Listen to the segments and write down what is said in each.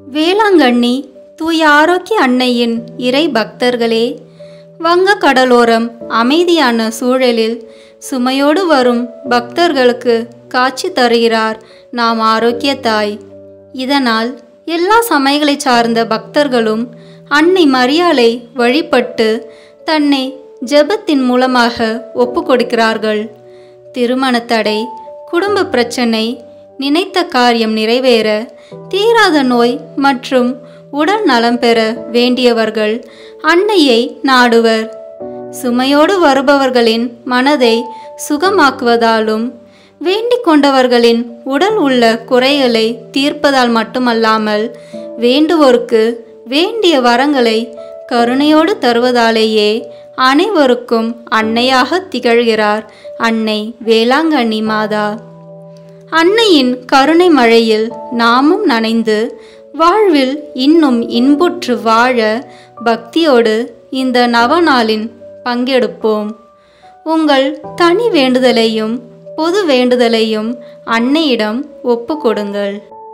வேளாங்கண்ணி தூய ஆரோக்கிய அன்னையின் இறை பக்தர்களே வங்க கடலோரம் அமைதியான சூழலில் சுமையோடு வரும் பக்தர்களுக்கு காட்சி தருகிறார் நாம் ஆரோக்கிய தாய் இதனால் எல்லா சமயங்களை சார்ந்த பக்தர்களும் அன்னை மரியாளை வழிபட்டு தன்னை ஜெபத்தின் மூலமாக ஒப்பு கொடுக்கிறார்கள் திருமண தடை குடும்ப பிரச்சனை நினைத்த காரியம் நிறைவேற தீராத நோய் மற்றும் உடல் நலம் பெற வேண்டியவர்கள் அன்னையை நாடுவர் சுமையோடு வருபவர்களின் மனதை சுகமாக்குவதாலும் வேண்டிக் கொண்டவர்களின் உடல் உள்ள குறைகளை தீர்ப்பதால் மட்டுமல்லாமல் வேண்டுவோருக்கு வேண்டிய வரங்களை கருணையோடு தருவதாலேயே அனைவருக்கும் அன்னையாக திகழ்கிறார் அன்னை வேளாங்கண்ணி மாதா அன்னையின் கருணை மழையில் நாமும் நனைந்து வாழ்வில் இன்னும் இன்புற்று வாழ பக்தியோடு இந்த நவநாளின் பங்கெடுப்போம் உங்கள் தனி வேண்டுதலையும் பொது வேண்டுதலையும் அன்னையிடம் ஒப்பு கொடுங்கள்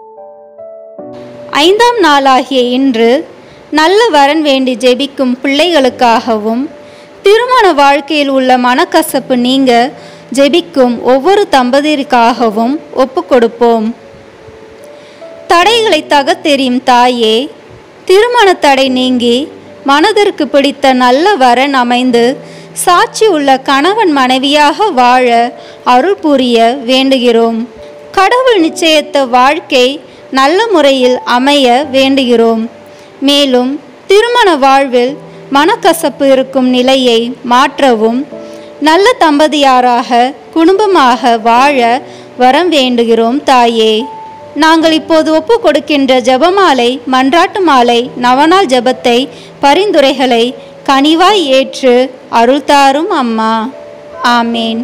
ஐந்தாம் நாளாகிய இன்று நல்ல வரன் வேண்டி ஜெபிக்கும் பிள்ளைகளுக்காகவும் திருமண வாழ்க்கையில் உள்ள மனக்கசப்பு நீங்க ஜெபிக்கும் ஒவ்வொரு தம்பதியருக்காகவும் ஒப்பு கொடுப்போம் தடைகளை தகத்தெறியும் தாயே திருமண தடை நீங்கி மனதிற்கு பிடித்த நல்ல வரன் அமைந்து சாட்சி உள்ள கணவன் மனைவியாக வாழ அருள் புரிய வேண்டுகிறோம் கடவுள் நிச்சயத்த வாழ்க்கை நல்ல முறையில் அமைய வேண்டுகிறோம் மேலும் திருமண வாழ்வில் மனக்கசப்பு இருக்கும் நிலையை மாற்றவும் நல்ல தம்பதியாராக குடும்பமாக வாழ வரம் வேண்டுகிறோம் தாயே நாங்கள் இப்போது ஒப்பு கொடுக்கின்ற ஜெபமாலை மன்றாட்டு மாலை நவநாள் ஜெபத்தை பரிந்துரைகளை கனிவாய் ஏற்று அருள் தாரும் அம்மா ஆமேன்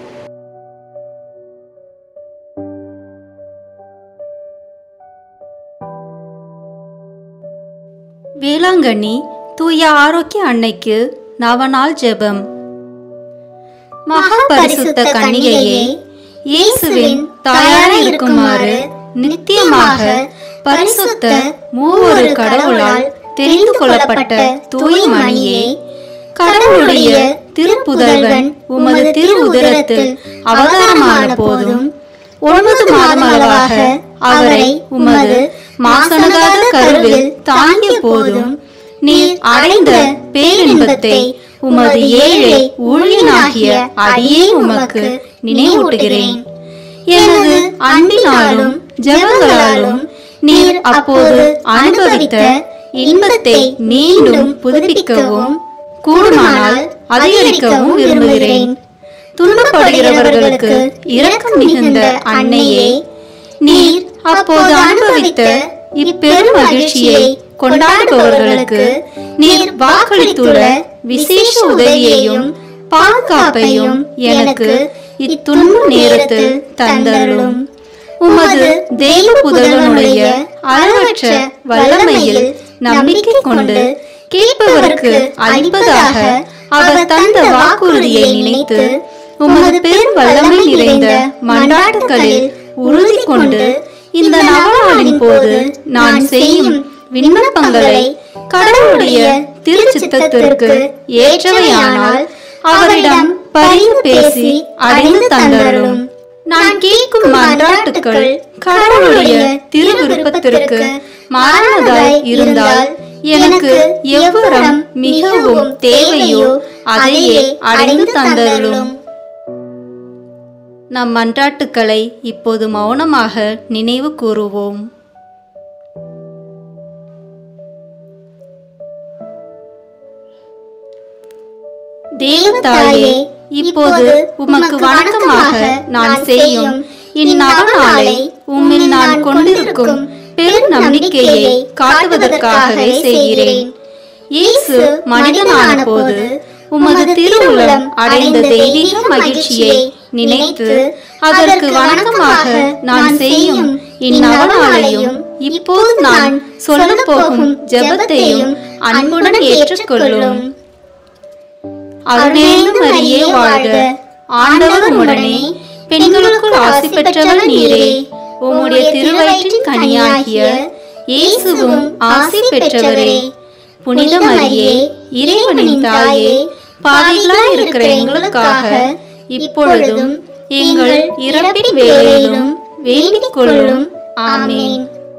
வேளாங்கண்ணி தூய ஆரோக்கிய அன்னைக்கு நவநாள் ஜெபம் மகா பரிசுத்த கன்னிகையே இயேசுவின் தாயார இருக்குமாறு நித்தியமாக பரிசுத்த மூவொரு கடவுளால் தெரிந்து கொள்ளப்பட்ட தூய மணியே கடவுளுடைய திருப்புதல்வன் உமது திரு உதரத்தில் அவதாரமான போதும் ஒன்பது மாதம் அளவாக அவரை உமது மாசனகாத கருவில் தாங்கிய போதும் நீர் அடைந்த பேரின்பத்தை உமது ஏழை ஊழியனாகிய அடியே உமக்கு நினைவூட்டுகிறேன் எனது அன்பினாலும் ஜெபங்களாலும் நீர் அப்போது அனுபவித்த இன்பத்தை மீண்டும் புதுப்பிக்கவும் கூடுமானால் அதிகரிக்கவும் விரும்புகிறேன் துன்பப்படுகிறவர்களுக்கு இரக்கம் மிகுந்த அன்னையே நீர் அப்போது அனுபவித்த இப்பெரும் மகிழ்ச்சியை கொண்டாடுபவர்களுக்கு நீர் வாக்களித்துள்ள விசேஷ உதவியையும் பாதுகாப்பையும் எனக்கு இத்துன்ப நேரத்தில் தந்தருளும் உமது தெய்வ புதல்வனுடைய அளவற்ற வல்லமையில் நம்பிக்கை கொண்டு கேட்பவருக்கு அளிப்பதாக அவர் தந்த வாக்குறுதியை நினைத்து உமது பெரும் வல்லமை நிறைந்த மன்றாட்டுகளில் உறுதி கொண்டு இந்த நவநாளின் போது நான் செய்யும் விண்ணப்பங்களை கடவுளுடைய திருச்சித்தத்திற்கு ஏற்றவையானால் அவரிடம் பரிந்து பேசி அடைந்து தந்தரும் நான் கேட்கும் மன்றாட்டுக்கள் கடவுளுடைய திருவிருப்பத்திற்கு மாறானதாய் இருந்தால் எனக்கு எவ்வரம் மிகவும் தேவையோ அதையே அடைந்து தந்தருளும் நம் மன்றாட்டுக்களை இப்போது மௌனமாக நினைவு கூறுவோம் தேவதாயே இப்போது உமக்கு வணக்கமாக நான் செய்யும் இந்நவநாளை உம்மில் நான் கொண்டிருக்கும் பெரும் நம்பிக்கையை காட்டுவதற்காகவே செய்கிறேன் இயேசு மனிதனான போது உமது திருவுளம் அடைந்த தெய்வீக மகிழ்ச்சியை நினைத்து அதற்கு வணக்கமாக நான் செய்யும் இந்நவநாளையும் இப்போது நான் சொல்லப் போகும் ஜெபத்தையும் அன்புடன் ஏற்றுக்கொள்ளும் அருளேந்து மரியே வாழ்க ஆண்டவர் உடனே பெண்களுக்குள் ஆசி பெற்றவர் நீரே உம்முடைய திருவயிற்றின் கனியாகிய இயேசுவும் ஆசி பெற்றவரே புனித மரியே இறைவனின் தாயே பாவிகளாய் இருக்கிற எங்களுக்காக இப்பொழுதும் எங்கள் இறப்பின் வேளையிலும் வேண்டிக் கொள்ளும் ஆமீன்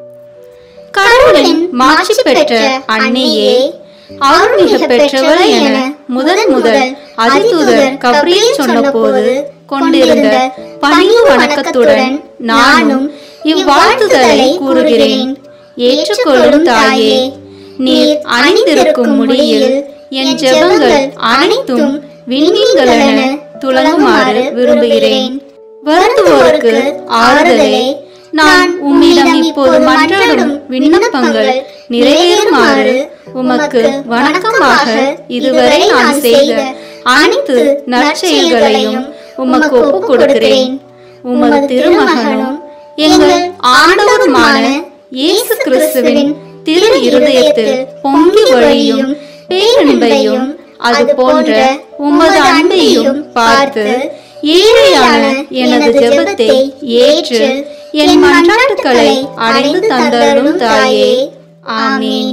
கடவுளின் மாட்சி பெற்ற அன்னையே அருள்மிக பெற்றவர் என முதல் முதல் அதிதூதர் கப்ரியல் சொன்னபோது கொண்டிருந்த பணிவு வணக்கத்துடன் நானும் இவ்வாழ்த்துதலை கூறுகிறேன் ஏற்றுக்கொள்ளும் தாயே நீர் அணிந்திருக்கும் முடியில் என் ஜெபங்கள் அனைத்தும் விண்மீன்களென துலங்குமாறு விரும்புகிறேன் வருந்துவோருக்கு ஆறுதலே நான் உம்மிடம் இப்போது மன்றாடும் விண்ணப்பங்கள் நிறைவேறுமாறு உமக்கு வணக்கமாக இதுவரை நான் செய்த அனைத்து நற்செயல்களையும் உமக்கு ஒப்புக் கொடுக்கிறேன் உமது திருமகனும் எங்கள் ஆண்டவருமான இயேசு கிறிஸ்துவின் திரு இருதயத்தில் பொங்கி வழியும் பேரன்பையும் அது போன்ற உமது அன்பையும் பார்த்து ஏழையான எனது ஜெபத்தை ஏற்று என் மன்றாட்டுக்களை அடைந்து தந்தருளும் தாயே ஆமீன்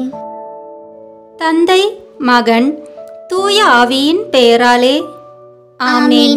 தந்தை மகன் தூய ஆவியின் பெயராலே ஆமீன்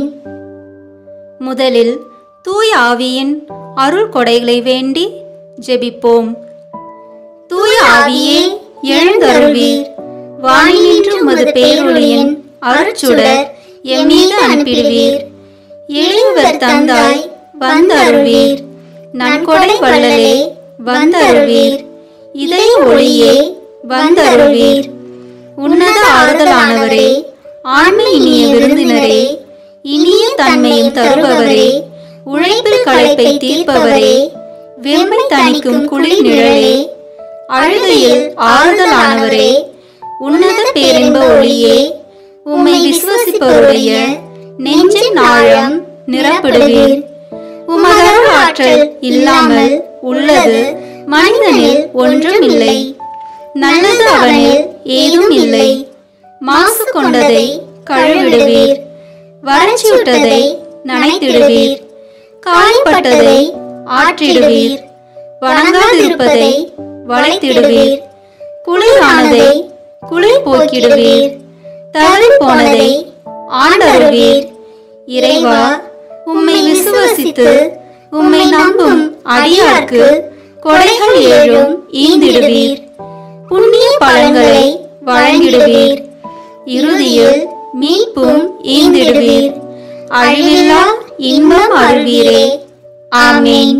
முதலில் தூய ஆவியின் அருள் கொடைகளை வேண்டி ஜெபிப்போம் தூய ஆவியே எழுந்தருள்வீர் வானின்று உமது பேரொளியின் அருட்சுடர் எம் மீது அனுப்பிடுவீர் எளியவர் தந்தாய் வந்தருள்வீர் நன்கொடை வள்ளலே வந்தருள்வீர் இதய ஒளியே வந்தருள்வீர் உன்னத ஆறுதலானவரே ஆண்மை இனிய விருந்தினரே இனிய தன்மையும் தருபவரே உழைப்பில் களைப்பை தீர்ப்பவரே வெம்மை தணிக்கும் குளிர் நிழலே அழுகையில் ஆறுதலானவரே உன்னத பேரின்ப ஒளியே உம்மை விசுவசிப்பவருடைய நெஞ்சின் ஆழம் நிரப்பிடுவீர் உமதருள் ஆற்றல் இல்லாமல் உள்ளது மனிதனில் ஒன்றும் இல்லை நல்லது அவனில் ஏதும் இல்லை மாசு கொண்டதை கழுவிடுவீர் வறட்சியுட்டதை நனைத்திடுவீர் காயப்பட்டதை ஆற்றிடுவீர் வணங்காதிருப்பதை வளைத்திடுவீர் குளிரானதை குளிர் போக்கிடுவீர் தவறி போனதை ஆண்டருவீர் இறைவா உம்மை விசுவசித்து உம்மை நம்பும் அடியார்க்கு கொடைகள் ஏழும் ஈந்திடுவீர் புண்ணிய பலன்களை வழங்கிடுவீர் இறுதியில் மீட்பும் ஈந்திடுவீர் அழிவில்லா இன்பம் அருள்வீரே ஆமீன்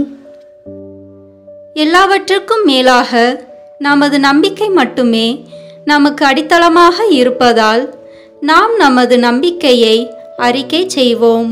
எல்லாவற்றுக்கும் மேலாக நமது நம்பிக்கை மட்டுமே நமக்கு அடித்தளமாக இருப்பதால் நாம் நமது நம்பிக்கையை அறிக்கை செய்வோம்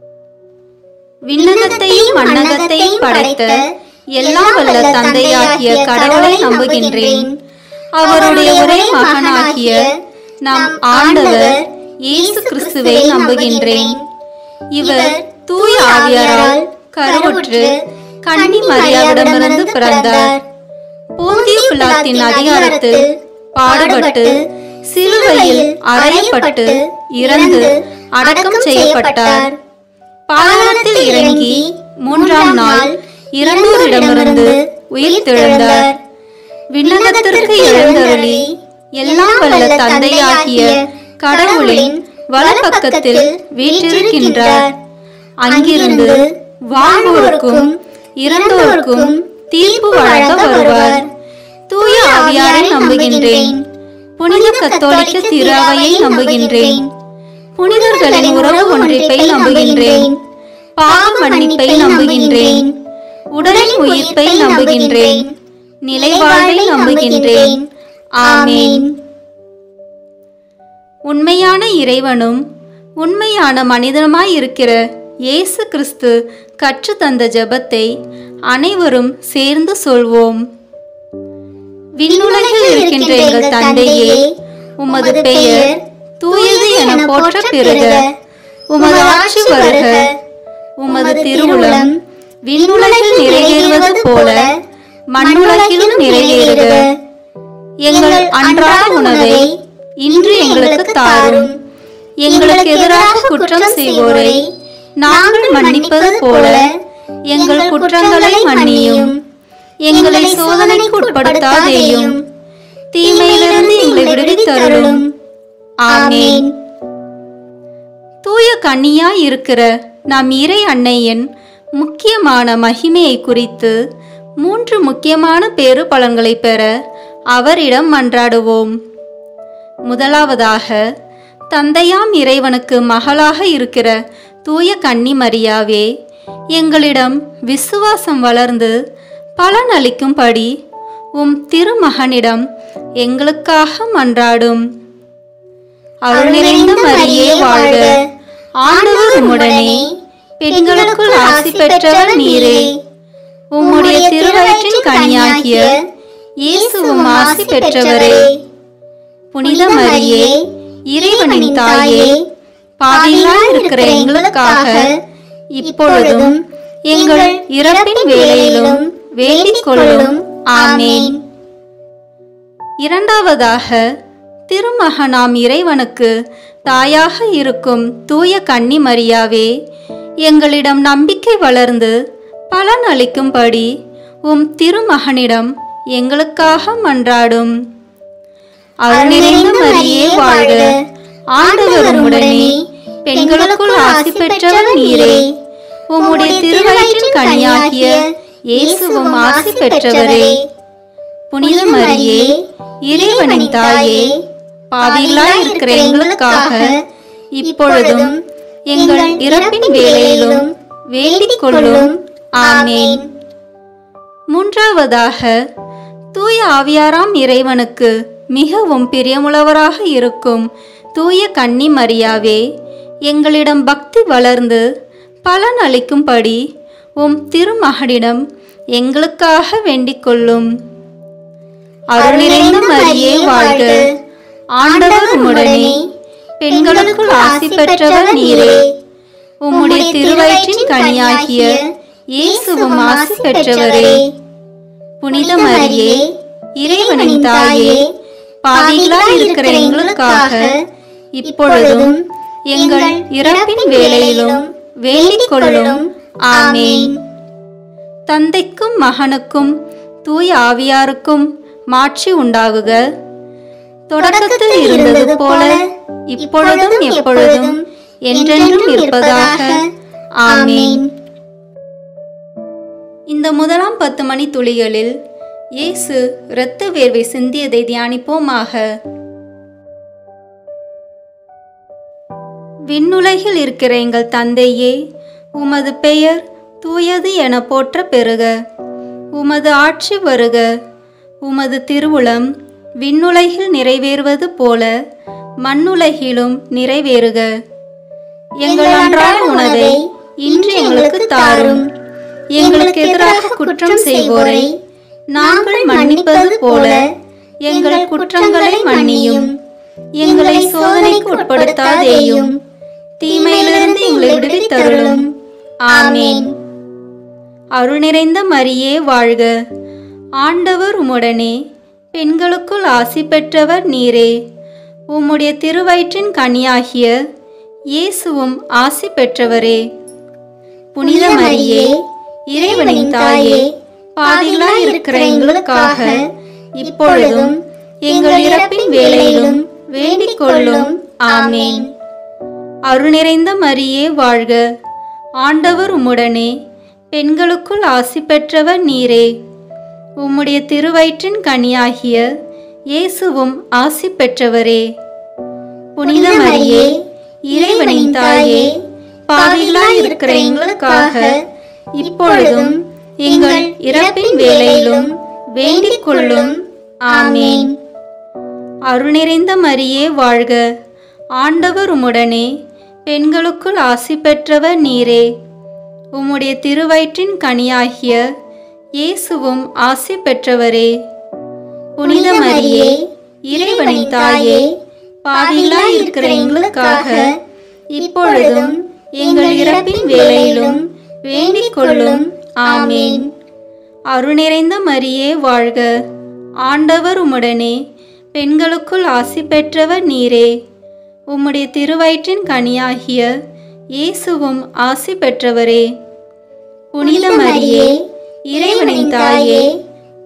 விண்ணகத்தையும் மண்ணகத்தையும் படைத்த எல்லாம் வல்ல தந்தையாகிய கடவுளை நம்புகின்றேன் அவருடைய ஒரே மகனாகிய நம் ஆண்டவர் இயேசு கிறிஸ்துவை நம்புகின்றேன் இவர் தூய ஆவியாரால் கருவுற்று கன்னி மரியாவிடமிருந்து பிறந்தார் போந்திய பிலாத்தின் அதிகாரத்தில் பாடுபட்டு சிலுவையில் அறையப்பட்டு இறந்து அடக்கம் செய்யப்பட்டார் பாதாளத்தில் இறங்கி மூன்றாம் நாள் இறந்தோரிடமிருந்து உயிர் தெழுந்தார் விண்ணகத்திற்கு எழுந்தருளி எல்லாம் வல்ல தந்தையாகிய கடவுளின் வலப்பக்கத்தில் வீற்றிருக்கின்றார் அங்கிருந்து வாழ்வோருக்கும் இறந்தோருக்கும் தீர்ப்பு வழங்க வருவார் தூய ஆவியாரை நம்புகின்றேன் புனித கத்தோலிக்க திராவையை நம்புகின்றேன் புனிதர்களின் உறவு ஒன்றிப்பை நம்புகின்றேன் பாவ மன்னிப்பை நம்புகின்றேன் உடலின் உயிர்ப்பை நம்புகின்றேன் நிலைவாழ்வை நம்புகின்றேன் ஆமேன் உண்மையான இறைவனும் உண்மையான மனிதனுமாய் இருக்கிற இயேசு கிறிஸ்து கற்றுத்தந்த ஜெபத்தை அனைவரும் சேர்ந்து சொல்வோம் விண்ணுலகில் இருக்கின்ற எங்கள் தந்தையே உமது பெயர் தூயது என போற்ற பெறுக உமது ஆட்சி வருக உமது திருவுளம் விண்ணுலகில் நிறைவேறுவது போல மண்ணுலகிலும் நிறைவேறுக எங்கள் அன்றாட உணவை இன்று எங்களுக்கு தாரும் எங்களுக்கு எதிராக குற்றம் செய்வோரை நாங்கள் மன்னிப்பது போல எங்கள் குற்றங்களை மன்னியும் எங்களை சோதனைக்கு உட்படுத்தாதேயும் தீமையிலிருந்து எங்களை விடுவித்தருளும் ஆமேன் தூய கன்னியாய் இருக்கிற நம் இறை அன்னையின் முக்கியமான மகிமையை குறித்து மூன்று முக்கியமான பேறு பலன்களை பெற அவரிடம் மன்றாடுவோம் முதலாவதாக தந்தையாம் இறைவனுக்கு மகளாக இருக்கிற தூய கன்னி மரியாவே எங்களிடம் விசுவாசம் வளர்ந்து பலனளிக்கும்படி உம் திருமகனிடம் எங்களுக்காக மன்றாடும் அருள் நிறைந்த மரியே வாழ்க ஆண்டவர் உம்முடனே பெண்களுக்குள் ஆசி பெற்றவர் நீரே உம்முடைய திருவயிற்றின் கனியாகிய இயேசுவும் ஆசி பெற்றவரே புனித மரியே இறைவனின் தாயே பாவிகளாய் இருக்கிற எங்களுக்காக இப்பொழுதும் எங்கள் இறப்பின் வேளையிலும் வேண்டிக் கொள்ளும் ஆமேன் இரண்டாவதாக திருமகனாம் இறைவனுக்கு தாயாக இருக்கும் தூய கன்னி மரியாவே எங்களிடம் நம்பிக்கை வளர்ந்து பலன் அளிக்கும்படி உம் திருமகனிடம் எங்களுக்காக மன்றாடும் அருள் நிறைந்த மரியே வாழ்க ஆண்டவர் உம்முடனே பெண்களுக்குள் ஆசி பெற்றவர் நீரே உம்முடைய திருவயிற்றின் கனியாகிய இயேசுவும் ஆசி பெற்றவரே புனித மரியே இறைவனின் தாயே பாவிகளாய் இருக்கிற எங்களுக்காக இப்பொழுதும் எங்கள் இறப்பின் வேளையிலும் வேண்டிக் கொள்ளும் ஆமேன் மூன்றாவதாக தூய ஆவியாராம் இறைவனுக்கு மிகவும் பிரியமுள்ளவராக இருக்கும் தூய கன்னி மரியாவே எங்களிடம் பக்தி வளர்ந்து பலன் அளிக்கும்படி உம் திருமகனிடம் எங்களுக்காக வேண்டிக் கொள்ளும் அருள் நிறைந்த மரியே வாழ்க ஆண்டவர் உம்முடனே பெண்களுக்குள் ஆசி பெற்றவர் நீரே உம்முடைய திருவயிற்றின் கனியாகிய இயேசுவும் ஆசி பெற்றவரே புனித மரியே இறைவனின் தாயே பாவிகளாய் இருக்கிற எங்களுக்காக இப்பொழுதும் எங்கள் இறப்பின் வேளையிலும் வேண்டிக் கொள்ளும் ஆமேன் தந்தைக்கும் மகனுக்கும் தூய ஆவியாருக்கும் மாட்சி உண்டாகுக தொடக்கத்தில் இருந்தது போல இப்பொழுதும் எப்பொழுதும் என்றென்றும் இருப்பதாக ஆமேன் இந்த முதலாம் பத்து மணி துளிகளில் இயேசு இரத்த வேர்வை சிந்தியதை தியானிப்போமாக விண்ணுலகில் இருக்கிற எங்கள் தந்தையே உமது பெயர் தூயது என போற்ற பெறுக உமது ஆட்சி வருக உமது திருவுளம் விண்ணுலகில் நிறைவேறுவது போல மண்ணுலகிலும் நிறைவேறுக எங்கள் அன்றாட உணவை இன்று எங்களுக்கு தாரும் எங்களுக்கு எதிராக குற்றம் செய்வோரை நாங்கள் மன்னிப்பது போல எங்கள் குற்றங்களை மன்னியும் எங்களை சோதனைக்கு உட்படுத்தாதேயும் தீமையிலிருந்து எங்களை விடுவித்தருளும் ஆமேன் அருள் நிறைந்த மரியே வாழ்க ஆண்டவர் உம்முடனே பெண்களுக்குள் ஆசி பெற்றவர் நீரே உம்முடைய திருவயிற்றின் கனியாகிய இயேசுவும் ஆசி பெற்றவரே புனித மரியே இறைவனின் தாயே பாதிகளாய் இருக்கிற எங்களுக்காக இப்பொழுதும் எங்கள் இறப்பின் வேளையிலும் வேண்டிக் கொள்ளும் ஆமேன் அருள் நிறைந்த மரியே வாழ்க ஆண்டவர் உம்முடனே பெண்களுக்குள் ஆசி பெற்றவர் நீரே உம்முடைய திருவயிற்றின் கனியாகிய இயேசுவும் ஆசி பெற்றவரே புனித மரியே இறைவனின் தாயே பாவிகளாய் இருக்கிற எங்களுக்காக இப்பொழுதும் எங்கள் இறப்பின் வேளையிலும் வேண்டிக் கொள்ளும் ஆமேன் அருள் நிறைந்த மரியே வாழ்க ஆண்டவர் உம்முடனே பெண்களுக்குள் ஆசி பெற்றவர் நீரே உம்முடைய திருவயிற்றின் கனியாகிய இயேசுவும் ஆசி பெற்றவரே புனித மரியே இறைவனின் தாயே பாவிகளாய் இருக்கிற எங்களுக்காக இப்பொழுதும் எங்கள் இறப்பின் வேளையிலும் வேண்டிக் கொள்ளும் ஆமேன் அருள் நிறைந்த மரியே வாழ்க ஆண்டவர் உம்முடனே பெண்களுக்குள் ஆசி பெற்றவர் நீரே உம்முடைய திருவயிற்றின் கனியாகிய இயேசுவும் ஆசி பெற்றவரே புனித மரியே இறைவனின் தாயே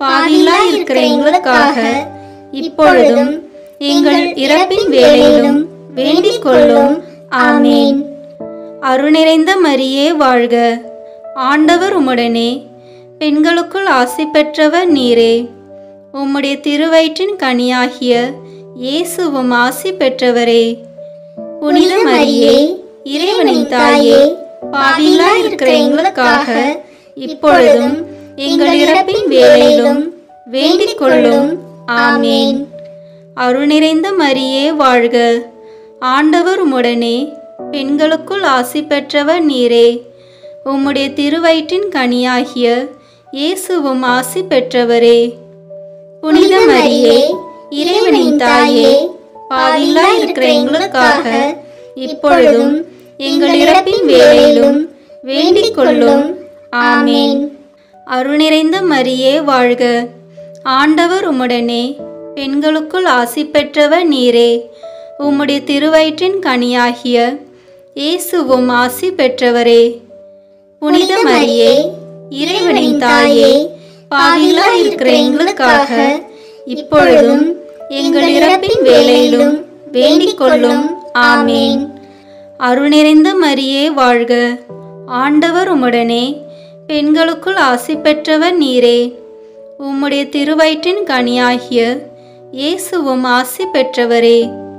பாவிகளாய் இருக்கிற எங்களுக்காக இப்பொழுதும் எங்கள் இறப்பின் வேளையிலும் வேண்டிக் கொள்ளும் ஆமேன் அருணிறைந்த மரியே வாழ்க ஆண்டவர் உம்முடனே பெண்களுக்குள் ஆசி பெற்றவர் நீரே உம்முடைய திருவயிற்றின் கனியாகிய இயேசுவும் ஆசி பெற்றவரே புனித மரியே இறைவனின் தாயே பாவிகளாய் இருக்கிற எங்களுக்காக இப்பொழுதும் எங்கள் இறப்பின் வேளையிலும் வேண்டிக் கொள்ளும் ஆமேன் அருள்நிறைந்த மரியே வாழ்க ஆண்டவர் உம்முடனே பெண்களுக்குள் ஆசி பெற்றவர் நீரே உம்முடைய திருவயிற்றின் கனியாகிய இயேசுவும் ஆசி பெற்றவரே புனித மரியே இறைவனின் தாயே பாவிகளாய் இருக்கிற எங்களுக்காக இப்பொழுதும் எங்கள் இறப்பின் வேளையிலும் வேண்டிக் கொள்ளும் ஆமேன் அருள்நிறைந்த மரியே வாழ்க ஆண்டவர் உம்முடனே பெண்களுக்குள் ஆசி பெற்றவர் நீரே உம்முடைய திருவயிற்றின் கனியாகிய இயேசுவும் ஆசி பெற்றவரே புனித மரியே இறைவனின் தாயே பாவிகளாய் இருக்கிற எங்களுக்காக இப்பொழுதும் எங்கள் இறப்பின் வேளையிலும் வேண்டிக் கொள்ளும் ஆமேன் அருள்நிறைந்த மரியே வாழ்க ஆண்டவர் உம்முடனே பெண்களுக்குள் ஆசி பெற்றவர் நீரே உம்முடைய திருவயிற்றின் கனியாகிய இயேசுவும் ஆசி பெற்றவரே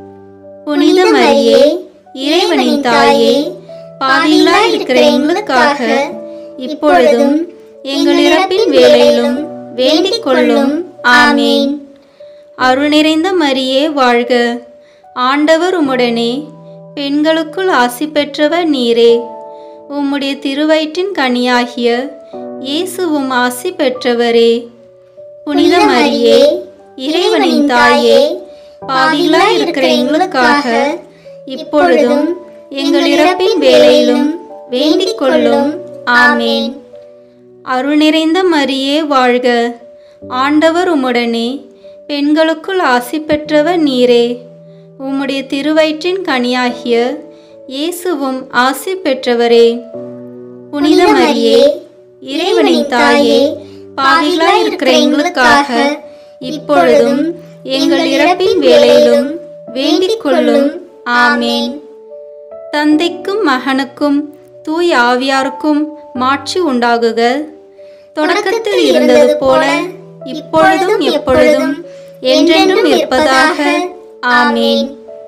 புனித மரியே இறைவனின் தாயே பாவிகளாய் இருக்கிற எங்களுக்காக இப்பொழுதும் எங்கள் இறப்பின் வேளையிலும் வேண்டிக் கொள்ளும் ஆமேன் அருள்நிறைந்த மரியே வாழ்க ஆண்டவர் உம்முடனே பெண்களுக்குள் ஆசி பெற்றவர் நீரே உம்முடைய திருவயிற்றின் கனியாகிய இயேசுவும் ஆசி பெற்றவரே புனித மரியே இறைவனின் தாயே பாவிகளாய் இருக்கிற எங்களுக்காக இப்பொழுதும் எங்கள் இறப்பின் வேளையிலும் வேண்டிக் கொள்ளும் ஆமேன் அருள் நிறைந்த மரியே வாழ்க ஆண்டவர் உம்முடனே பெண்களுக்குள் ஆசி பெற்றவர் நீரே உம்முடைய திருவயிற்றின் கனியாகிய இயேசுவும் ஆசி பெற்றவரே புனித மரியே இறைவனின் தாயே பாவிகளாய் இருக்கிற எங்களுக்காக இப்பொழுதும் எங்கள் இறப்பின் வேளையிலும் வேண்டிக் கொள்ளும் ஆமேன் தந்தைக்கும் மகனுக்கும் தூய் ஆவியாருக்கும் மாட்சி உண்டாகுக தொடக்கத்தில் இருந்தது போல இப்பொழுதும் எப்பொழுதும் என்றென்றும் இருப்பதாக ஆமேன்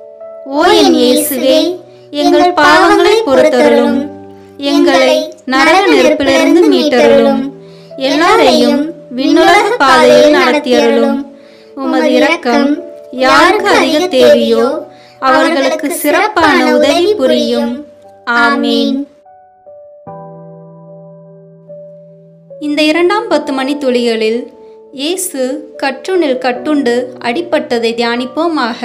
ஓ என் இயேசுவே எங்கள் பாவங்களை பொறுத்தருளும் எங்களை நரக நெருப்பிலிருந்து மீட்டருளும் எல்லாரையும் விண்ணுலக பாதையில் நடத்தியருளும் உமது இரக்கம் யாருக்கு அதிக தேவையோ அவர்களுக்கு சிறப்பான உதவி புரியும் ஆமீன் இந்த இரண்டாம் பத்து மணி துளிகளில் இயேசு கற்றுணில் கட்டுண்டு அடிபட்டதை தியானிப்போமாக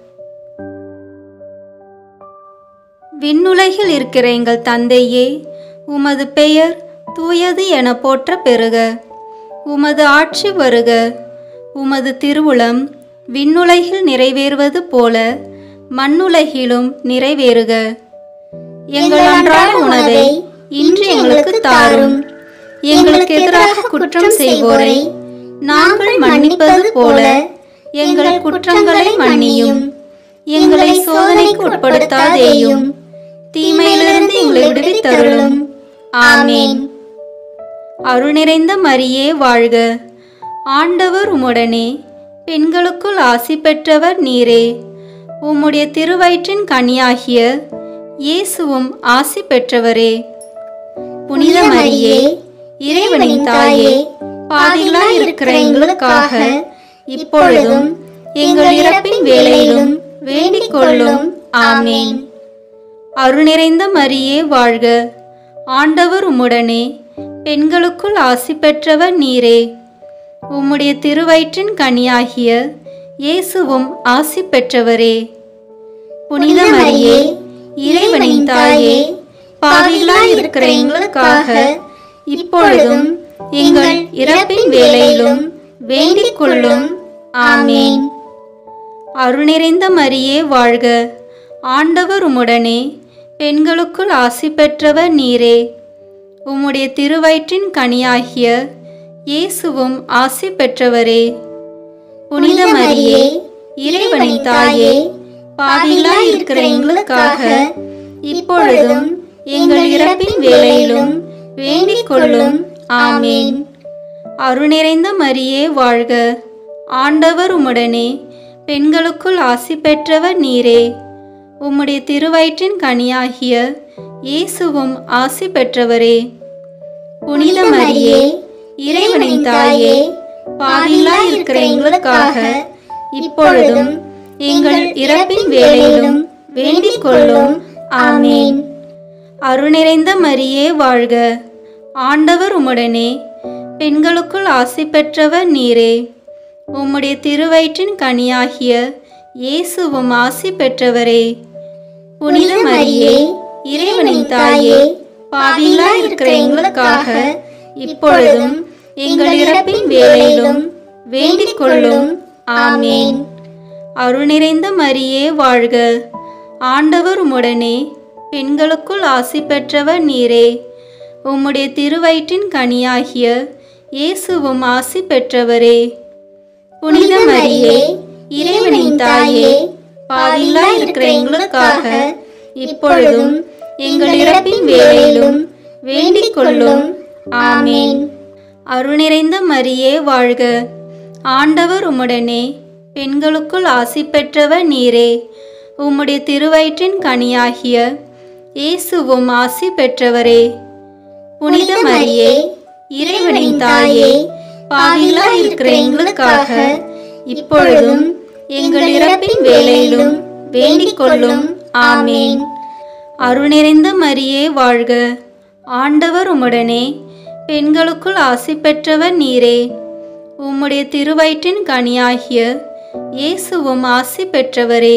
விண்ணுலகில் இருக்கிற எங்கள் தந்தையே உமது பெயர் தூயது என போற்ற பெறுக உமது ஆட்சி வருக உமது திருவுளம் விண்ணுலகில் நிறைவேறுவது போல மண்ணுலகிலும் நிறைவேறுக எங்கள் அன்றாட உணவை இன்று எங்களுக்கு தாரும் எங்களுக்கு எதிராக குற்றம் செய்வோரை நாங்கள் மன்னிப்பது போல எங்கள் குற்றங்களை மன்னியும் எங்களை சோதனைக்கு உட்படுத்தாதேயும் தீமையிலிருந்து எங்களை விடுவித்தருளும் ஆமேன் அருள் நிறைந்த மரியே வாழ்க ஆண்டவர் உம்முடனே பெண்களுக்குள் ஆசி பெற்றவர் நீரே உம்முடைய திருவயிற்றின் கனியாகிய இயேசுவும் ஆசி பெற்றவரே புனித மரியே இறைவனின் தாயே பாவிகளாய் இருக்கிற எங்களுக்காக இப்பொழுதும் எங்கள் இறப்பின் வேளையிலும் வேண்டிக் கொள்ளும் ஆமேன் அருள் நிறைந்த மரியே வாழ்க ஆண்டவர் உம்முடனே பெண்களுக்குள் ஆசி பெற்றவர் நீரே உம்முடைய திருவயிற்றின் கனியாகிய இயேசுவும் ஆசி பெற்றவரே புனித மரியே இறைவனின் தாயே பாவிகளாய் இருக்கிற எங்களுக்காக இப்பொழுதும் எங்கள் இறப்பின் வேளையிலும் வேண்டிக் கொள்ளும் ஆமீன் அருள் நிறைந்த மரியே வாழ்க ஆண்டவர் உம்முடனே பெண்களுக்குள் ஆசி பெற்றவர் நீரே உம்முடைய திருவயிற்றின் கனியாகிய இயேசுவும் ஆசி பெற்றவரே புனித மரியே இறைவனின் தாயே பாவிகளாய் இருக்கிற எங்களுக்காக இப்பொழுதும் எங்கள் இறப்பின் வேளையிலும் வேண்டிக் கொள்ளும் ஆமேன் அருணிறைந்த மரியே வாழ்க ஆண்டவர் உம்முடனே பெண்களுக்குள் ஆசி பெற்றவர் நீரே உம்முடைய திருவயிற்றின் கனியாகிய இயேசுவும் ஆசி பெற்றவரே புனித மரியே இறைவனின் தாயே பாவிகளாய் இருக்கிற எங்களுக்காக இப்பொழுதும் எங்கள் இறப்பின் வேளையிலும் வேண்டிக் கொள்ளும் ஆமேன் அருணிறைந்த மரியே வாழ்க ஆண்டவர் உம்முடனே பெண்களுக்குள் ஆசி பெற்றவர் நீரே உம்முடைய திருவயிற்றின் கனியாகிய இயேசுவும் ஆசி பெற்றவரே புனித மரியே இறைவனின் தாயே பாவிகளாய் இருக்கிற எங்களுக்காக இப்பொழுதும் எங்கள் இறப்பின் வேளையிலும் வேண்டிக் கொள்ளும் ஆமேன் அருணிறைந்த மரியே வாழ்க ஆண்டவர் உம்முடனே பெண்களுக்குள் ஆசி பெற்றவர் நீரே உம்முடைய திருவயிற்றின் கனியாகிய இயேசுவும் ஆசி பெற்றவரே புனித மரியே இறைவனின் தாயே பாவிகளாய் இருக்கிற எங்களுக்காக இப்பொழுதும் எங்கள் இறப்பின் வேளையிலும் வேண்டிக் கொள்ளும் ஆமேன் அருணிறைந்த மரியே வாழ்க ஆண்டவர் உம்முடனே பெண்களுக்குள் ஆசி பெற்றவர் நீரே உம்முடைய திருவயிற்றின் கனியாகிய இயேசுவும் ஆசி பெற்றவரே புனித மரியே இறைவனின் தாயே பாவிகளாய் இருக்கிற எங்களுக்காக இப்பொழுதும் எங்கள் இறப்பின் வேளையிலும் வேண்டிக் கொள்ளும் ஆமேன் அருணிறைந்த மரியே வாழ்க ஆண்டவர் உம்முடனே பெண்களுக்குள் ஆசி பெற்றவர் நீரே உம்முடைய திருவயிற்றின் கனியாகிய இயேசுவும் ஆசி பெற்றவரே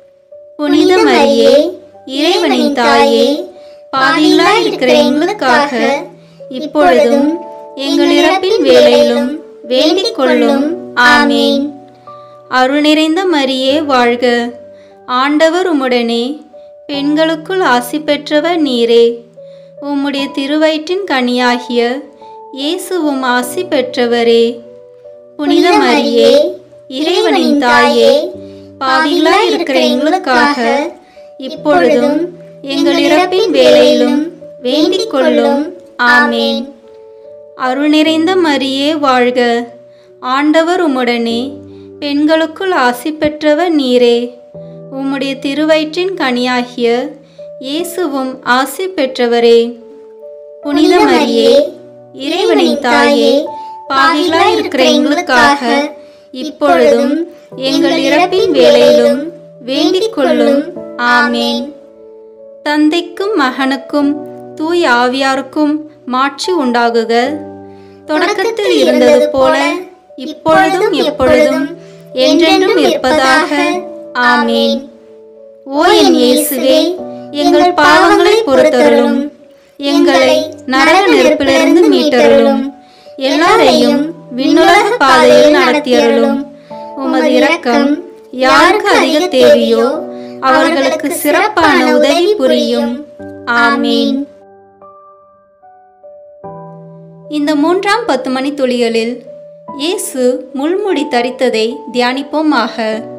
புனித மரியே இறைவனின் தாயே பாவிகளாய் இருக்கிற எங்களுக்காக இப்பொழுதும் எங்கள் இறப்பின் வேளையிலும் வேண்டிக் கொள்ளும் ஆமேன் அருணிறைந்த மரியே வாழ்க ஆண்டவர் உம்முடனே பெண்களுக்குள் ஆசி பெற்றவர் நீரே உம்முடைய திருவயிற்றின் கனியாகிய இயேசுவும் ஆசி பெற்றவரே புனித மரியே இறைவனின் தாயே பாவிகளாய் இருக்கிற எங்களுக்காக இப்பொழுதும் எங்கள் இறப்பின் வேளையிலும் வேண்டிக் கொள்ளும் ஆமேன் அருள்நிறைந்த மரியே வாழ்க ஆண்டவர் உம்முடனே பெண்களுக்குள் ஆசி பெற்றவர் நீரே உம்முடைய திருவயிற்றின் கனியாகிய இயேசுவும் ஆசி பெற்றவரே புனித மரியே இறைவனின் தாயே பாவிகளாய் இருக்கிற எங்களுக்காக இப்பொழுதும் எங்கள் இறப்பின் வேளையிலும் வேண்டிக் கொள்ளும் ஆமேன் தந்தைக்கும் மகனுக்கும் தூய் ஆவியாருக்கும் மாட்சி உண்டாகுக தொடக்கத்தில் இருந்தது போல இப்பொழுதும் எப்பொழுதும் என்றென்றும் இருப்பதாக ஆமேன் ஓ என் இயேசுவே எங்கள் பாவங்களை பொறுத்தருளும் எங்களை நரக நெருப்பிலிருந்து மீட்டருளும் எல்லாரையும் விண்ணுலக பாதையில் நடத்தியருளும் உமது இரக்கம் யாருக்கு அதிக தேவையோ அவர்களுக்கு சிறப்பான உதவி புரியும் ஆமீன் இந்த மூன்றாம் பத்து மணி துளிகளில் இயேசு முள்முடி தரித்ததை தியானிப்போமாக